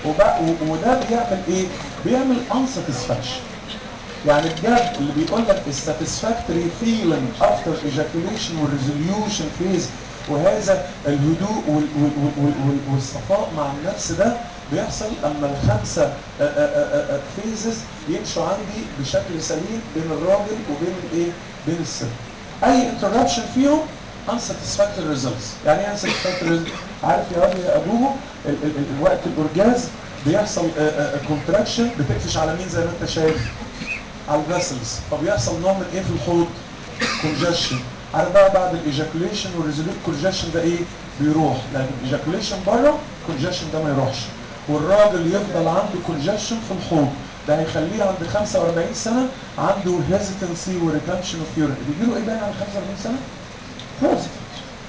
وده بيعمل ايه؟ بيعمل انساتسفاكشن يعني بجد اللي بيقول لك الساتسفاكتوري فيلينج افتر ايجاكوليشن والريزوليوشن فيز وهذا الهدوء وال وال وال وال والصفاء مع النفس ده بيحصل اما الخمسه فيزز يمشوا عندي بشكل سليم بين الراجل وبين الايه؟ بين الست. اي انتربشن فيهم unsatisfactory results يعني ايه unsatisfactory results؟ عارف يا راجل يا ابوه ال ال ال وقت الاورجاز بيحصل كونتراكشن بتقفش على مين زي ما انت شايف على الفاسلز فبيحصل نوع من ايه في الحوض كونجشن على بقى بعد الايجاكوليشن والريزوليوت كونجشن ده ايه بيروح لان الايجاكوليشن بره الكونجشن ده ما يروحش والراجل يفضل عنده كونجشن في الحوض ده هيخليه عند 45 سنه عنده هيزيتنسي وريتنشن اوف يورين بيجي له ايه بقى عند 45 سنه؟ بوزيتيف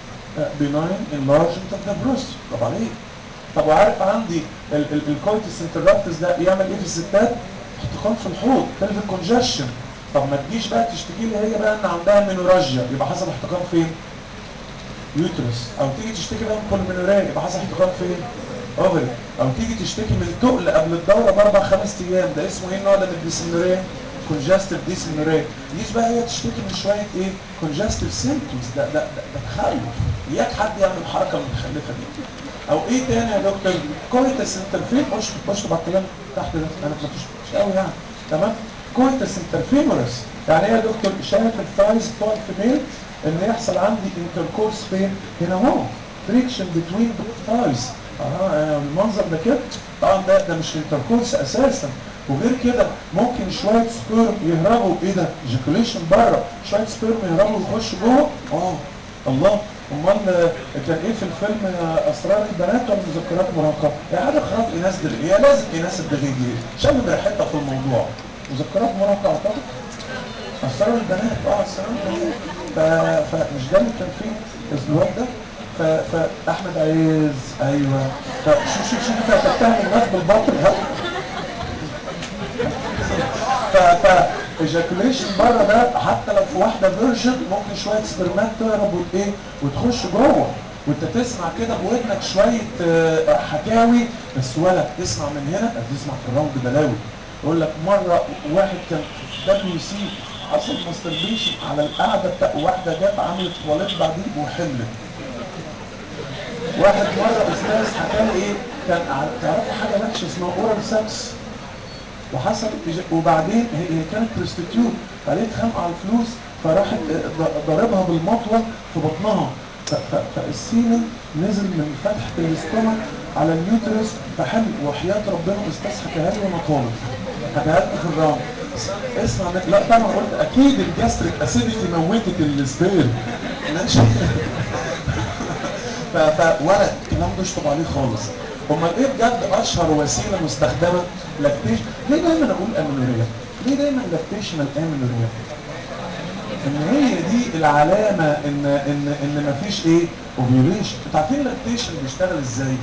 بناين انلارجمنت اوف ذا بروست طب عليه طب وعارف عندي الكويتس انترابتس ده يعمل ايه في الستات؟ احتقان في الحوض تلف كونجشن طب ما تجيش بقى تشتكي لي هي بقى ان عندها مينوراجيا يبقى حصل احتقان فين؟ يوترس او تيجي تشتكي بقى من كولمينوريا يبقى حصل احتقان فين؟ اوفري او تيجي تشتكي من تقل قبل الدوره باربع خمس ايام ده اسمه ايه النوع ده من الديسمينوريا؟ كونجستيف ديسمينوريا تجيش بقى هي تشتكي من شويه ايه؟ كونجستيف سيمتومز ده ده ده, ده تخلف اياك حد يعمل الحركه المتخلفه دي او ايه تاني يا دكتور؟ كويتس انترفين اشطب اشطب على الكلام تحت ده انا ما مش قوي يعني تمام؟ كويتس انترفيمورس يعني ايه يا دكتور؟ شايف الفايز بتوع الفيميل ان يحصل عندي انتركورس فين؟ هنا اهو فريكشن بتوين فايز اه المنظر ده كده طبعا ده ده مش انتركورس اساسا وغير كده ممكن شويه سبيرم يهربوا ايه ده؟ ايجاكوليشن بره شويه سبيرم يهربوا ويخشوا جوه اه الله امال كان ايه في الفيلم اسرار البنات ولا مذكرات مراهقه؟ يا حاجه خلاص ايناس دغيدي هي لازم ايناس الدغيدي شم بريحتها في الموضوع مذكرات مراهقه اعتقد اسرار البنات اه اسرار البنات ف... فمش ده اللي كان فيه الواد ده ف... فاحمد عز ايوه فشوف شوف شوف انت بتتهم الناس بالباطل ها ف ف ايجاكوليشن بره ده حتى لو في واحده فيرجن ممكن شويه سبرمات تهرب وت ايه وتخش جوه وانت تسمع كده بودنك شويه آه، حكاوي بس ولا تسمع من هنا تسمع في الراوند بلاوي يقول لك مره واحد كان في دبليو سي حصل ماستربيشن على القعده بتاع واحده جت عملت تواليت بعدين وحملت واحد مره استاذ حكى لي ايه كان ع- تعرفوا حاجه وحشه اسمها اورال سكس وحصل إج- وبعدين هي هي كانت بروستيتيوت بعدين اتخانقوا على الفلوس فراحت ض- ضاربها بالمطوه في بطنها ف- ف- فالسيمن نزل من فتحه الاستومك على اليوترس فحمل وحياه ربنا استاذ حكاها لي وانا طالب حكاها لكم في الراوند اسمع من- لا طبعا قلت اكيد الجاستريك اسيديتي موتت السبير ماشي ف... ف... ولا الكلام ده اشطب عليه خالص امال ايه بجد اشهر وسيله مستخدمه لاكتيشن ليه دايما اقول امينوريا ليه دايما لاكتيشنال امينوريا ان هي دي العلامه ان ان ان مفيش ايه اوفيوليشن انتوا عارفين اللاكتيشن بيشتغل ازاي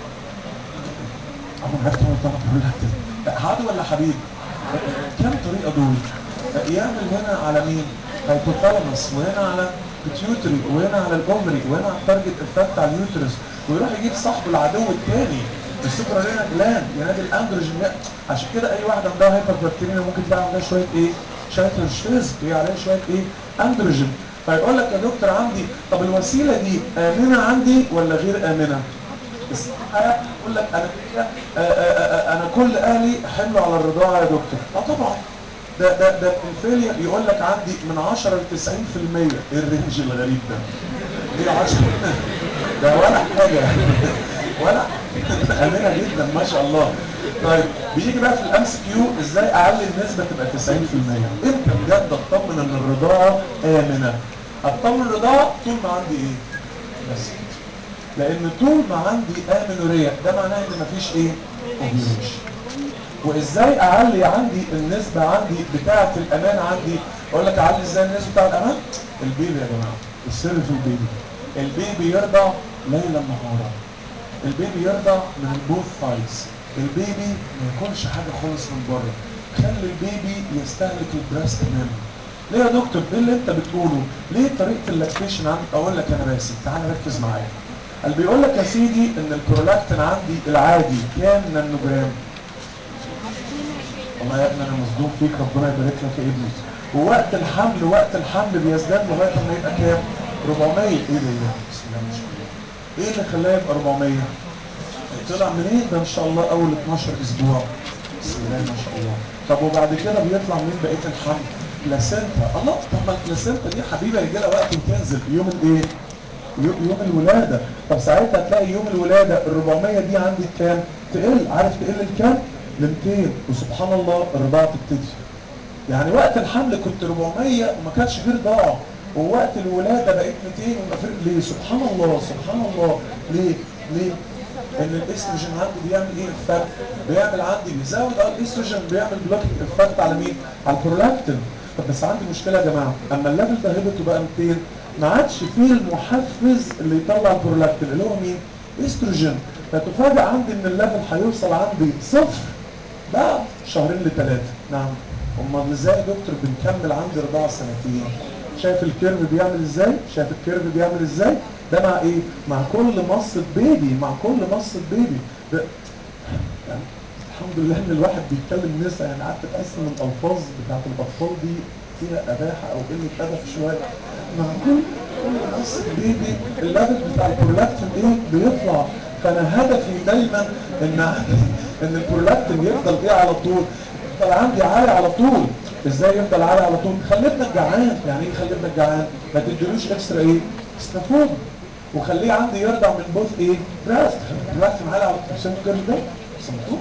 ابو عرفت هو طبعا بقول لك عدو ولا حبيب كم طريقه دول يعمل هنا على مين هايبوثالاموس وهنا على بيتيوتري وهنا على الاوفري وهنا على التارجت افكت على اليوترس ويروح يجيب صاحبه العدو الثاني السوبرالينا جلاند ينادي الاندروجين عشان كده اي واحده عندها هايبر بكتيريا ممكن تلاقي عندها شويه ايه شويه هرشفيز هي عليها شويه ايه اندروجين فيقول لك يا دكتور عندي طب الوسيله دي امنه عندي ولا غير امنه بس يقول لك انا ليا- آه، آه، آه، انا كل اهلي حملوا على الرضاعه يا دكتور اه طبعا ده ده ده الفيليا يقول لك عندي من 10 ل 90% ايه الرينج الغريب ده؟ ليه 10 ده ولا حاجه ولا امنه جدا ما شاء الله طيب بيجي بقى في الام سي كيو ازاي اعلي النسبه تبقى 90% امتى بجد اطمن ان الرضاعه امنه اطمن الرضاعه طول ما عندي ايه بس لان طول ما عندي امينوريا ده معناه ان مفيش ايه اوفيوليشن وازاي اعلي عندي النسبه عندي بتاعه الامان عندي اقول لك اعلي ازاي النسبه بتاع الامان البيبي يا جماعه السر في البيبي البيبي يرضع ليلا نهارا البيبي يرضع من البوث سايدز البيبي ما ياكلش حاجه خالص من بره خلي البيبي يستهلك البريست منه ليه يا دكتور ايه اللي انت بتقوله ليه طريقه اللاكتيشن عندي اقول لك انا باسم تعال ركز معايا قال بيقول لك يا سيدي ان البرولاكتين عندي العادي كام نانو جرام والله يا ابني انا مصدوم فيك ربنا يبارك لك يا ابني ووقت الحمل وقت الحمل بيزداد لغايه ما يبقى كام 400 ايه ده ايه ده بسم الله ما شاء الله ايه اللي خلاه يبقى 400 طلع منين ده ان شاء الله اول 12 اسبوع بسم الله ما شاء الله طب وبعد كده بيطلع من بقيه الحمل بلاسينتا الله طب ما البلاسينتا دي حبيبه يجي لها وقت وتنزل يوم الايه يو- يوم الولاده طب ساعتها تلاقي يوم الولاده ال 400 دي عندي كام تقل عارف تقل لكام ل 200 وسبحان الله الرضاعه تبتدي يعني وقت الحمل كنت 400 وما كانش فيه رضاعه ووقت الولاده بقيت 200 وما فيه ليه سبحان الله سبحان الله ليه ليه ان الاستروجين عندي بيعمل ايه افكت بيعمل عندي بيزود اه الاستروجين بيعمل بلوكينج افكت على مين على البرولاكتين طب بس عندي مشكله يا جماعه اما الليفل ده هبط وبقى 200 ما عادش فيه المحفز اللي يطلع البرولاكتين اللي هو مين استروجين فتفاجئ عندي ان الليفل هيوصل عندي صفر بعد شهرين لثلاثه نعم امال ازاي يا دكتور بنكمل عندي رضاعه سنتين شايف الكيرف بيعمل ازاي شايف الكيرف بيعمل ازاي ده مع ايه مع كل مصة بيبي مع كل مصة بيبي ده يعني الحمد لله ان الواحد بيتكلم نسا يعني قعدت اتقسم الالفاظ بتاعت الاطفال دي فيها اباحه او قله ادب شويه مع كل كل مصة بيبي الليفل بتاع البرولاكتين ايه بيطلع فانا هدفي دايما ان ان البرولاكتين يفضل ايه على طول يفضل عندي عالي على طول ازاي يفضل عالي على طول خلي ابنك جعان يعني ايه خلي ابنك جعان ما تديلوش اكسترا ايه استفود وخليه عندي يرضع من بوث ايه براست دلوقتي معايا على السنتر ده سمعتوه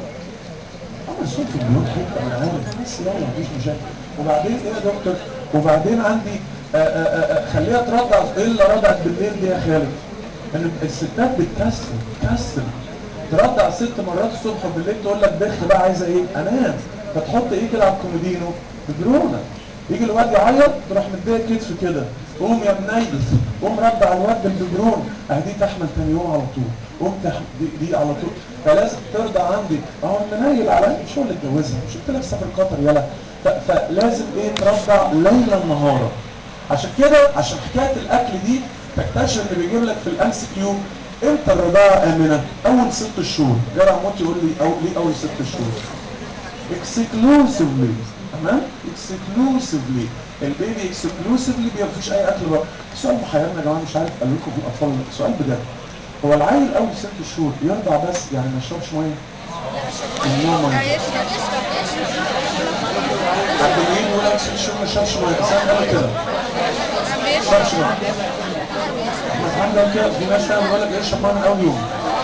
انا صوت في البيوت حته انا عارف بس يلا مفيش مشاكل وبعدين ايه يا دكتور وبعدين عندي آآ آآ آآ خليها ترضع الا رضعت بالليل دي يا خالد ان الستات بتكسل تكسل ترضع ست مرات الصبح وبالليل تقول لك بخ بقى عايزه ايه انام فتحط ايه كده على الكومودينو ببرونه يجي الواد يعيط تروح مديه كتف كده قوم يا بنيدف قوم رد على الواد بالبدرون اهدي تحمل تاني يوم على طول قوم تحمل دي, دي على طول فلازم ترضى عندي اهو المنايل على مش هو اللي اتجوزها مش قلت لك سافر قطر يلا ف- فلازم ايه ترضع ليلا نهارا عشان كده عشان حكايه الاكل دي تكتشف ان بيجيب لك في الام سي كيو امتى الرضاعه امنه؟ اول ست شهور جرى موت يقول لي أو ليه اول ست شهور؟ اكسكلوسيفلي تمام اكسكلوسيفلي البيبي اكسكلوسيفلي ما فيش اي اكل بقى سؤال محيرنا يا جماعه مش عارف قال لكم في الاطفال سؤال بجد هو العيل اول ست شهور يرضع بس يعني ما يشربش ميه؟ النوم ميه يشرب يشرب يشرب حد مين يقول لك ست شهور ما يشربش ميه سام قال كده ما يشربش ميه احمد حمد قال كده في ناس فعلا بيقول لك يشرب ميه من اول يوم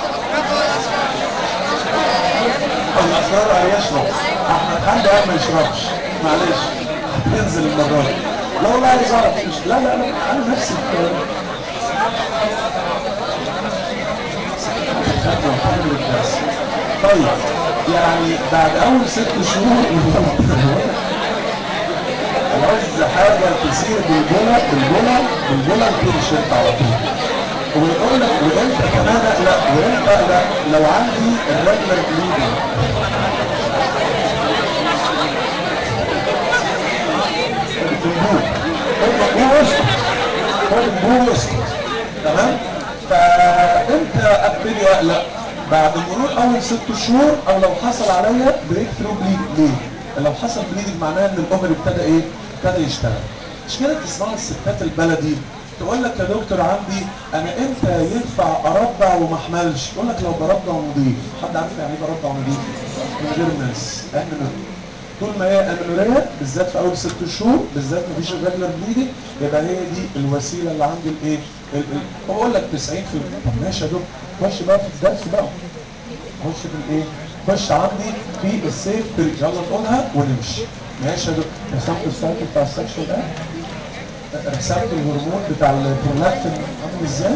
الاسرار قال يشرب احمد حمد قال ما يشربش معلش هتنزل المره دي لا والله عايز اعرف مش- لا لا لا انا نفسي الكلام. طيب يعني بعد اول ست شهور عايز حاجه تسير بالبلا بالبلا بالبلا تيشيرت على طول ويقول لك وانت كمان لا وانت لا لو عندي الرجل بليدنج تمام فانت ابتدي اقلق بعد مرور اول ست شهور او لو حصل عليا بريك ثرو بليد ليه؟ لو حصل بليدنج معناه ان الاوفر ابتدى ايه؟ ابتدى يشتغل مش كده تسمعوا الستات البلدي تقول لك يا دكتور عندي انا امتى ينفع ارضع وما احملش؟ تقول لك لو برضع نضيف حد عارف يعني ايه برضع نضيف؟ من غير مس احنا طول ما هي امنوريه بالذات في اول ست شهور بالذات مفيش الريجولار بليدنج يبقى هي دي الوسيله اللي عندي الايه؟ ال- ال- بقول لك 90% طب ماشي يا دكتور خش بقى في الدرس بقى خش في الايه؟ خش عندي في السيف بريد يلا نقولها ونمشي ماشي يا دكتور رسمت السايكل بتاع السكشن ده رسمت الهرمون بتاع البرولاكتين عامل ازاي؟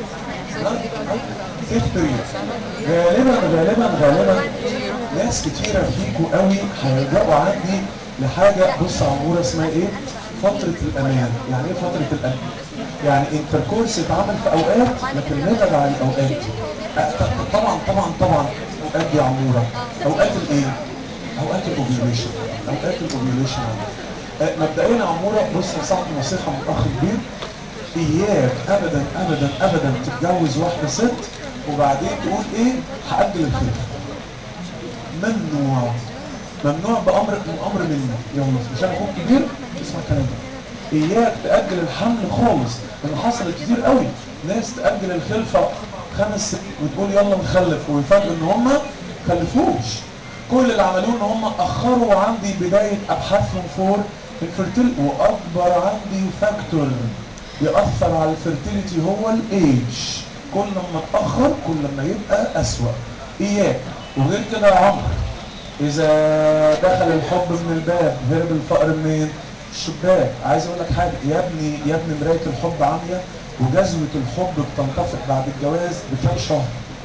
سيف بريد غالبا غالبا غالبا ناس كتيرة فيكوا قوي هيلجأوا عندي لحاجة بص يا عمورة اسمها ايه؟ فترة الأمان، يعني ايه فترة الأمان؟ يعني انتركورس يتعمل في أوقات لكن نبعد عن الأوقات دي. أه، ط- طبعا طبعا طبعا أوقات دي يا عمورة، أوقات الإيه؟ أوقات الأوفيوليشن، أوقات الأوفيوليشن أه، مبدئيا يا عمورة بص يا صاحبي نصيحة من أخ كبير إياك أبدا أبدا أبدا تتجوز واحدة ست وبعدين تقول إيه؟ هأجل الخلفة. ممنوع ممنوع بامر امر مني يلا مش انا اخوك كبير اسمع الكلام ده اياك تاجل الحمل خالص لان حصلت كتير قوي ناس تاجل الخلفه خمس سنين وتقول يلا نخلف ويفاجئوا ان هم خلفوش كل اللي عملوه ان هم اخروا عندي بدايه ابحاثهم فور الفرتيل واكبر عندي فاكتور ياثر على الفرتيليتي هو الايج كل ما اتاخر كل ما يبقى اسوأ اياك وغير كده يا عمرو اذا دخل الحب من الباب هرب الفقر منين الشباك عايز اقول لك حاجه يا ابني يا ابني مرايه الحب عاميه وجزوه الحب بتنطفئ بعد الجواز بكام شهر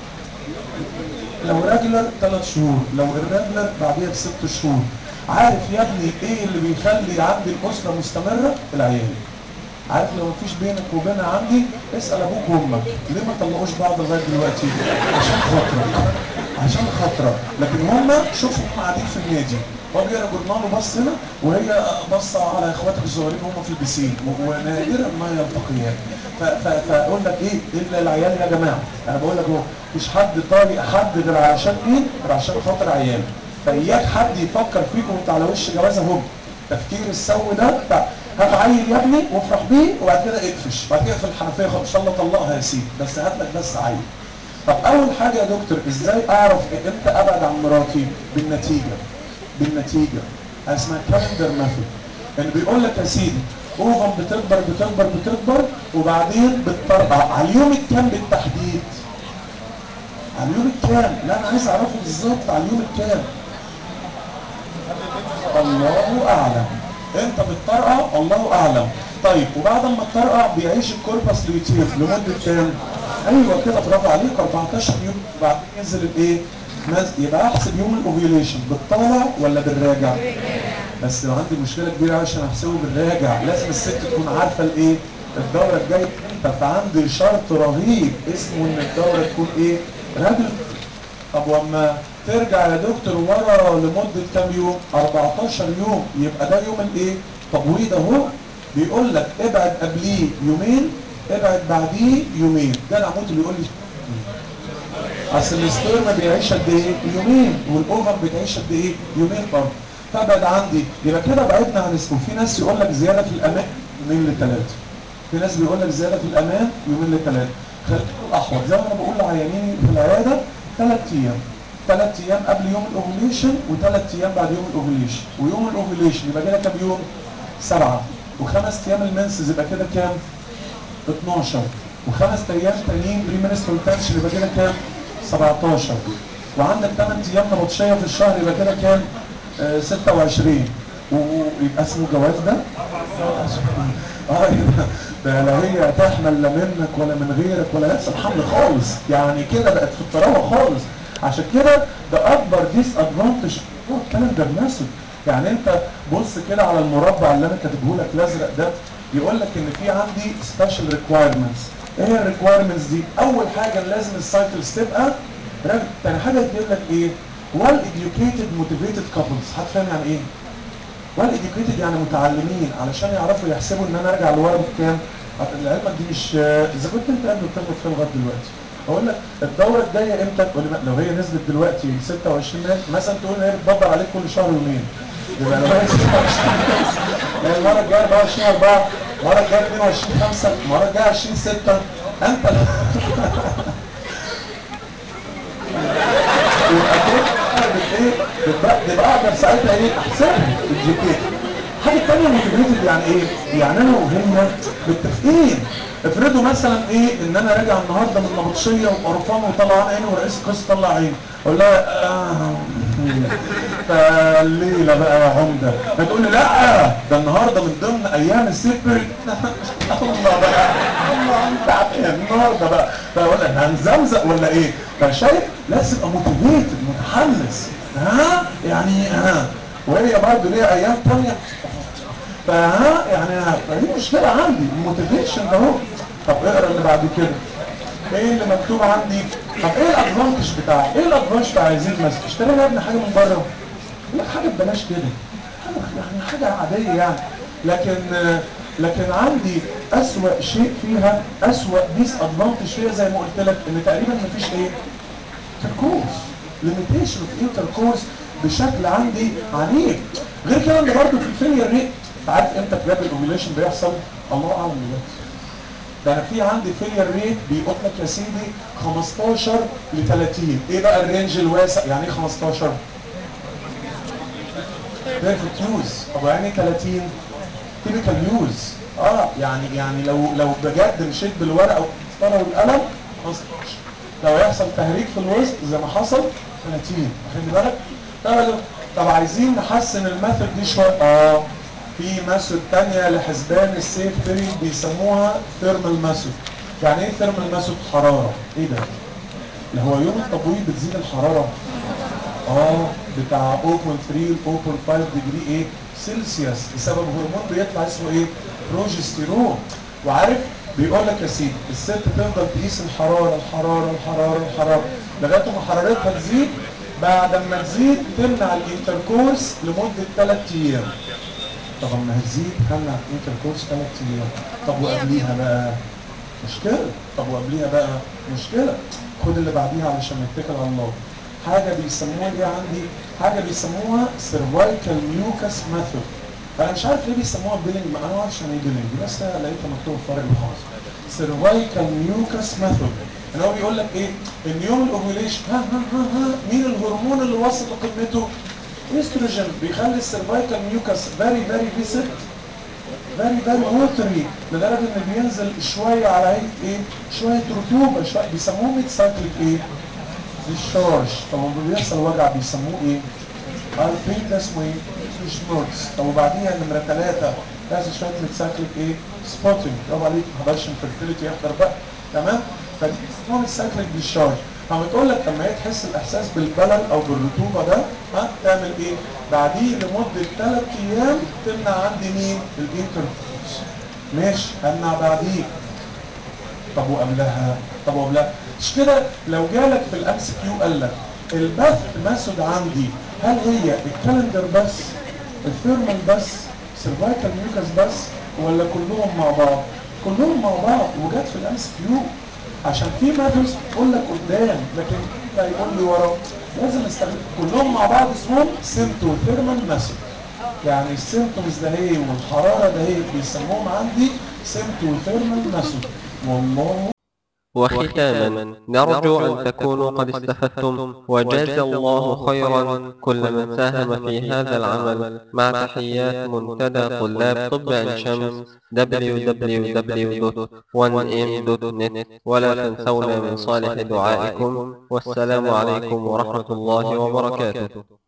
لو راجلر ثلاث شهور لو الراجلر بعديها بست شهور عارف يا ابني ايه اللي بيخلي عندي الاسره مستمره العيال عارف لو مفيش بينك وبينها عندي اسال ابوك وامك ليه ما طلقوش بعض لغايه دلوقتي عشان خاطرك عشان خاطرك لكن هم شوفوا هم قاعدين في النادي هو بيقرا جورنال وبص هنا وهي باصه على اخواتك الصغيرين هم في البسين و- ونادرا ما يلتقيان ف- ف- فاقول لك ايه الا العيال يا جماعه انا بقول لك اهو مفيش حد طارق حد غير عشان مين؟ غير عشان خاطر عيال فاياك حد يفكر فيكم وانت على وش جوازه هم تفكير السو ده بتاع هات عيل يا ابني وافرح بيه وبعد كده اقفش بعد كده في الحنفيه خلاص ان شاء الله طلقها يا سيدي بس هات لك بس عيل طب اول حاجه يا دكتور ازاي اعرف امتى ابعد عن مراتي بالنتيجه بالنتيجه اسمها كالندر ميثود يعني بيقول لك يا سيدي اوفم بتكبر بتكبر بتكبر وبعدين بتطرقع على اليوم الكام بالتحديد على اليوم الكام لا انا عايز اعرفه بالظبط على اليوم الكام الله اعلم انت بتطرقع الله اعلم طيب وبعد ما تطرقع بيعيش الكوربس ليوتير لمده كام ايوه كده برافو عليك 14 يوم بعدين ينزل الايه مز- يبقى احسب يوم الاوفيوليشن بالطالع ولا بالراجع بس لو عندي مشكله كبيره عشان احسبه بالراجع لازم الست تكون عارفه الايه الدوره الجايه امتى فعندي شرط رهيب اسمه ان الدوره تكون ايه راجل طب واما ترجع يا دكتور ورا لمده كام يوم 14 يوم يبقى ده يوم الايه تبويض اهو بيقول لك ابعد قبليه يومين ابعد بعديه يومين ده العمود اللي يقول لي اصل السبيرم بيعيش قد ايه؟ يومين والاوفر بتعيش قد ايه؟ يومين برضه فابعد عندي يبقى كده بعدنا عن اسمه في ناس يقول لك زياده في الامان يومين لثلاثه في ناس بيقول لك زياده في الامان يومين لثلاثه خليك الاحوط زي ما انا بقول لعيانيني في العياده ثلاث ايام ثلاث ايام قبل يوم الاوفيليشن وثلاث ايام بعد يوم الاوفيليشن ويوم الاوفيليشن يبقى كده كام يوم؟ سبعه وخمس ايام المنسز يبقى كده كام؟ 12 وخمس ايام تانيين بري منسترال تنشن يبقى كده كام؟ 17 وعندك 8 ايام نبطشيه في الشهر يبقى كده كام؟ آه 26 ويبقى اسمه جواز ده؟ اه يبقى ده لا هي تحمل لا منك ولا من غيرك ولا يحصل حمل خالص يعني كده بقت في الطراوه خالص عشان كده ده اكبر ديس ادفانتج هو الكلام ده بنفسه يعني انت بص كده على المربع اللي انا كاتبه لك الازرق ده يقول لك ان في عندي سبيشال ريكوايرمنتس ايه هي الريكوايرمنتس دي اول حاجه لازم السايكلز تبقى راجل تاني حاجه يجيب لك ايه well educated motivated couples هتفهم يعني ايه well educated يعني متعلمين علشان يعرفوا يحسبوا ان انا ارجع لورا بكام لعلمك دي مش اذا كنت انت قبل بتاخد فيها لغايه دلوقتي اقول لك الدوره الجايه امتى تقول لي لو هي نزلت دلوقتي 26 مارس مثلا تقول ان هي بتدبر عليك كل شهر يومين يبقى لو هي 26 مارس يعني المره الجايه 24 4 المره الجايه 22 5 المره الجايه 20 6 انت يبقى كده ايه تبقى اقدر ساعتها ايه احسبها الجيكيت حاجه ثانيه موتيفيتد يعني ايه؟ يعني انا وهي متفقين افرضوا مثلا ايه ان انا راجع النهارده من نبطشيه وقرفان وطلع عيني ورئيس القسم طلع عيني اقول لها آه فالليله بقى يا عمده فتقول لي لا ده النهارده من ضمن ايام السيبري الله بقى الله انت عارف النهارده بقى فاقول لك هنزمزق ولا ايه؟ فشايف لازم ابقى موتيفيتد متحمس ها يعني ها وهي برضه ليها ايام ثانيه فها يعني فدي مشكله عندي الموتيفيشن اهو طب اقرا اللي بعد كده ايه اللي مكتوب عندي طب ايه الادفانتج بتاعه ايه الادفانتج بتاع يزيد مثلا اشتري يا ابني حاجه من بره لا حاجه ببلاش كده يعني حاجه عاديه يعني لكن لكن عندي اسوأ شيء فيها اسوأ ديس ادفانتج فيها زي ما قلت لك ان تقريبا مفيش ايه تركوز ليميتيشن اوف انتركورس بشكل عندي عنيف غير كده ان برضه في الفيلير ريت عارف امتى بجد الاوفيليشن بيحصل الله اعلم دلوقتي ده انا في عندي فيلير ريت بيقول لك يا سيدي 15 ل 30 ايه بقى الرينج الواسع يعني ايه 15 بيرفكت يوز طب يعني 30 تيبيكال يوز اه يعني يعني لو لو بجد مشيت بالورقه والمسطره والقلم 15 لو يحصل تهريج في الوسط زي ما حصل 30 خلي بالك طب طب عايزين نحسن الميثود دي شويه اه في ميثود ثانيه لحسبان السيف ثيري بيسموها ثيرمال ميثود يعني ايه ثيرمال ميثود حراره ايه ده اللي هو يوم التبويض بتزيد الحراره اه بتاع 0.3 0.5 ديجري ايه سيلسيوس بسبب هرمون بيطلع اسمه ايه بروجستيرون وعارف بيقول لك يا سيدي الست تفضل تقيس الحراره الحراره الحراره الحراره لغايه ما حرارتها تزيد بعد ما تزيد تمنع الانتركورس لمده ثلاث ايام طب اما هتزيد همنع الانتركورس ثلاث ايام طب وقبليها بقى مشكله طب وقبليها بقى مشكله خد اللي بعديها علشان نتكل على الله حاجه بيسموها ايه عندي حاجه بيسموها سيرفايكال ميوكس ميثود انا مش عارف ليه بيسموها بيلينج ما انا ما اعرفش يعني ايه بيلينج بس لقيتها مكتوب فرق وخلاص سيرفايكال ميوكس ميثود ان هو بيقول لك ايه ان يوم الاوفيليشن ها ها ها ها مين الهرمون اللي وصل لقمته استروجين بيخلي السيرفايكال ميوكس فيري فيري فيسد فيري فيري ووتري لدرجه ان بينزل شويه على هيئه ايه شويه رطوبه شويه بيسموه ميد سايكليك ايه ديشارج طب لما بيحصل وجع بيسموه ايه عارفين ده اسمه ايه مش نوتس طب وبعديها نمره ثلاثه لازم شويه ميد سايكليك ايه سبوتنج برافو عليك ما حضرش انفيرتيليتي يحضر بقى تمام فدي اسمها ميد سايكليك ديشارج فبتقول لك لما هي تحس الاحساس بالبلل او بالرطوبه ده ها تعمل ايه؟ بعديه لمده ثلاث ايام تمنع عندي مين؟ الانترفيوز ماشي امنع بعديه طب وقبلها طب وقبلها مش كده لو جالك في الام سي كيو قال لك البث ماثود عندي هل هي الكالندر بس الثيرمال بس سيرفايكال ميوكس بس ولا كلهم مع بعض كلهم مع بعض وجت في الام سي كيو عشان في ماثودز تقول لك قدام لكن لا يقول لي ورا لازم استخدم كلهم مع بعض اسمهم سيمتو ثيرمال ماثود يعني السيمتومز ده هي والحراره ده هي بيسموهم عندي سيمتو ثيرمال ماثود والله وختاما نرجو أن تكونوا قد استفدتم وجاز الله خيرا كل من ساهم في هذا العمل مع تحيات منتدى طلاب طب عين شمس www.1m.net ولا تنسونا من صالح دعائكم والسلام عليكم ورحمة الله وبركاته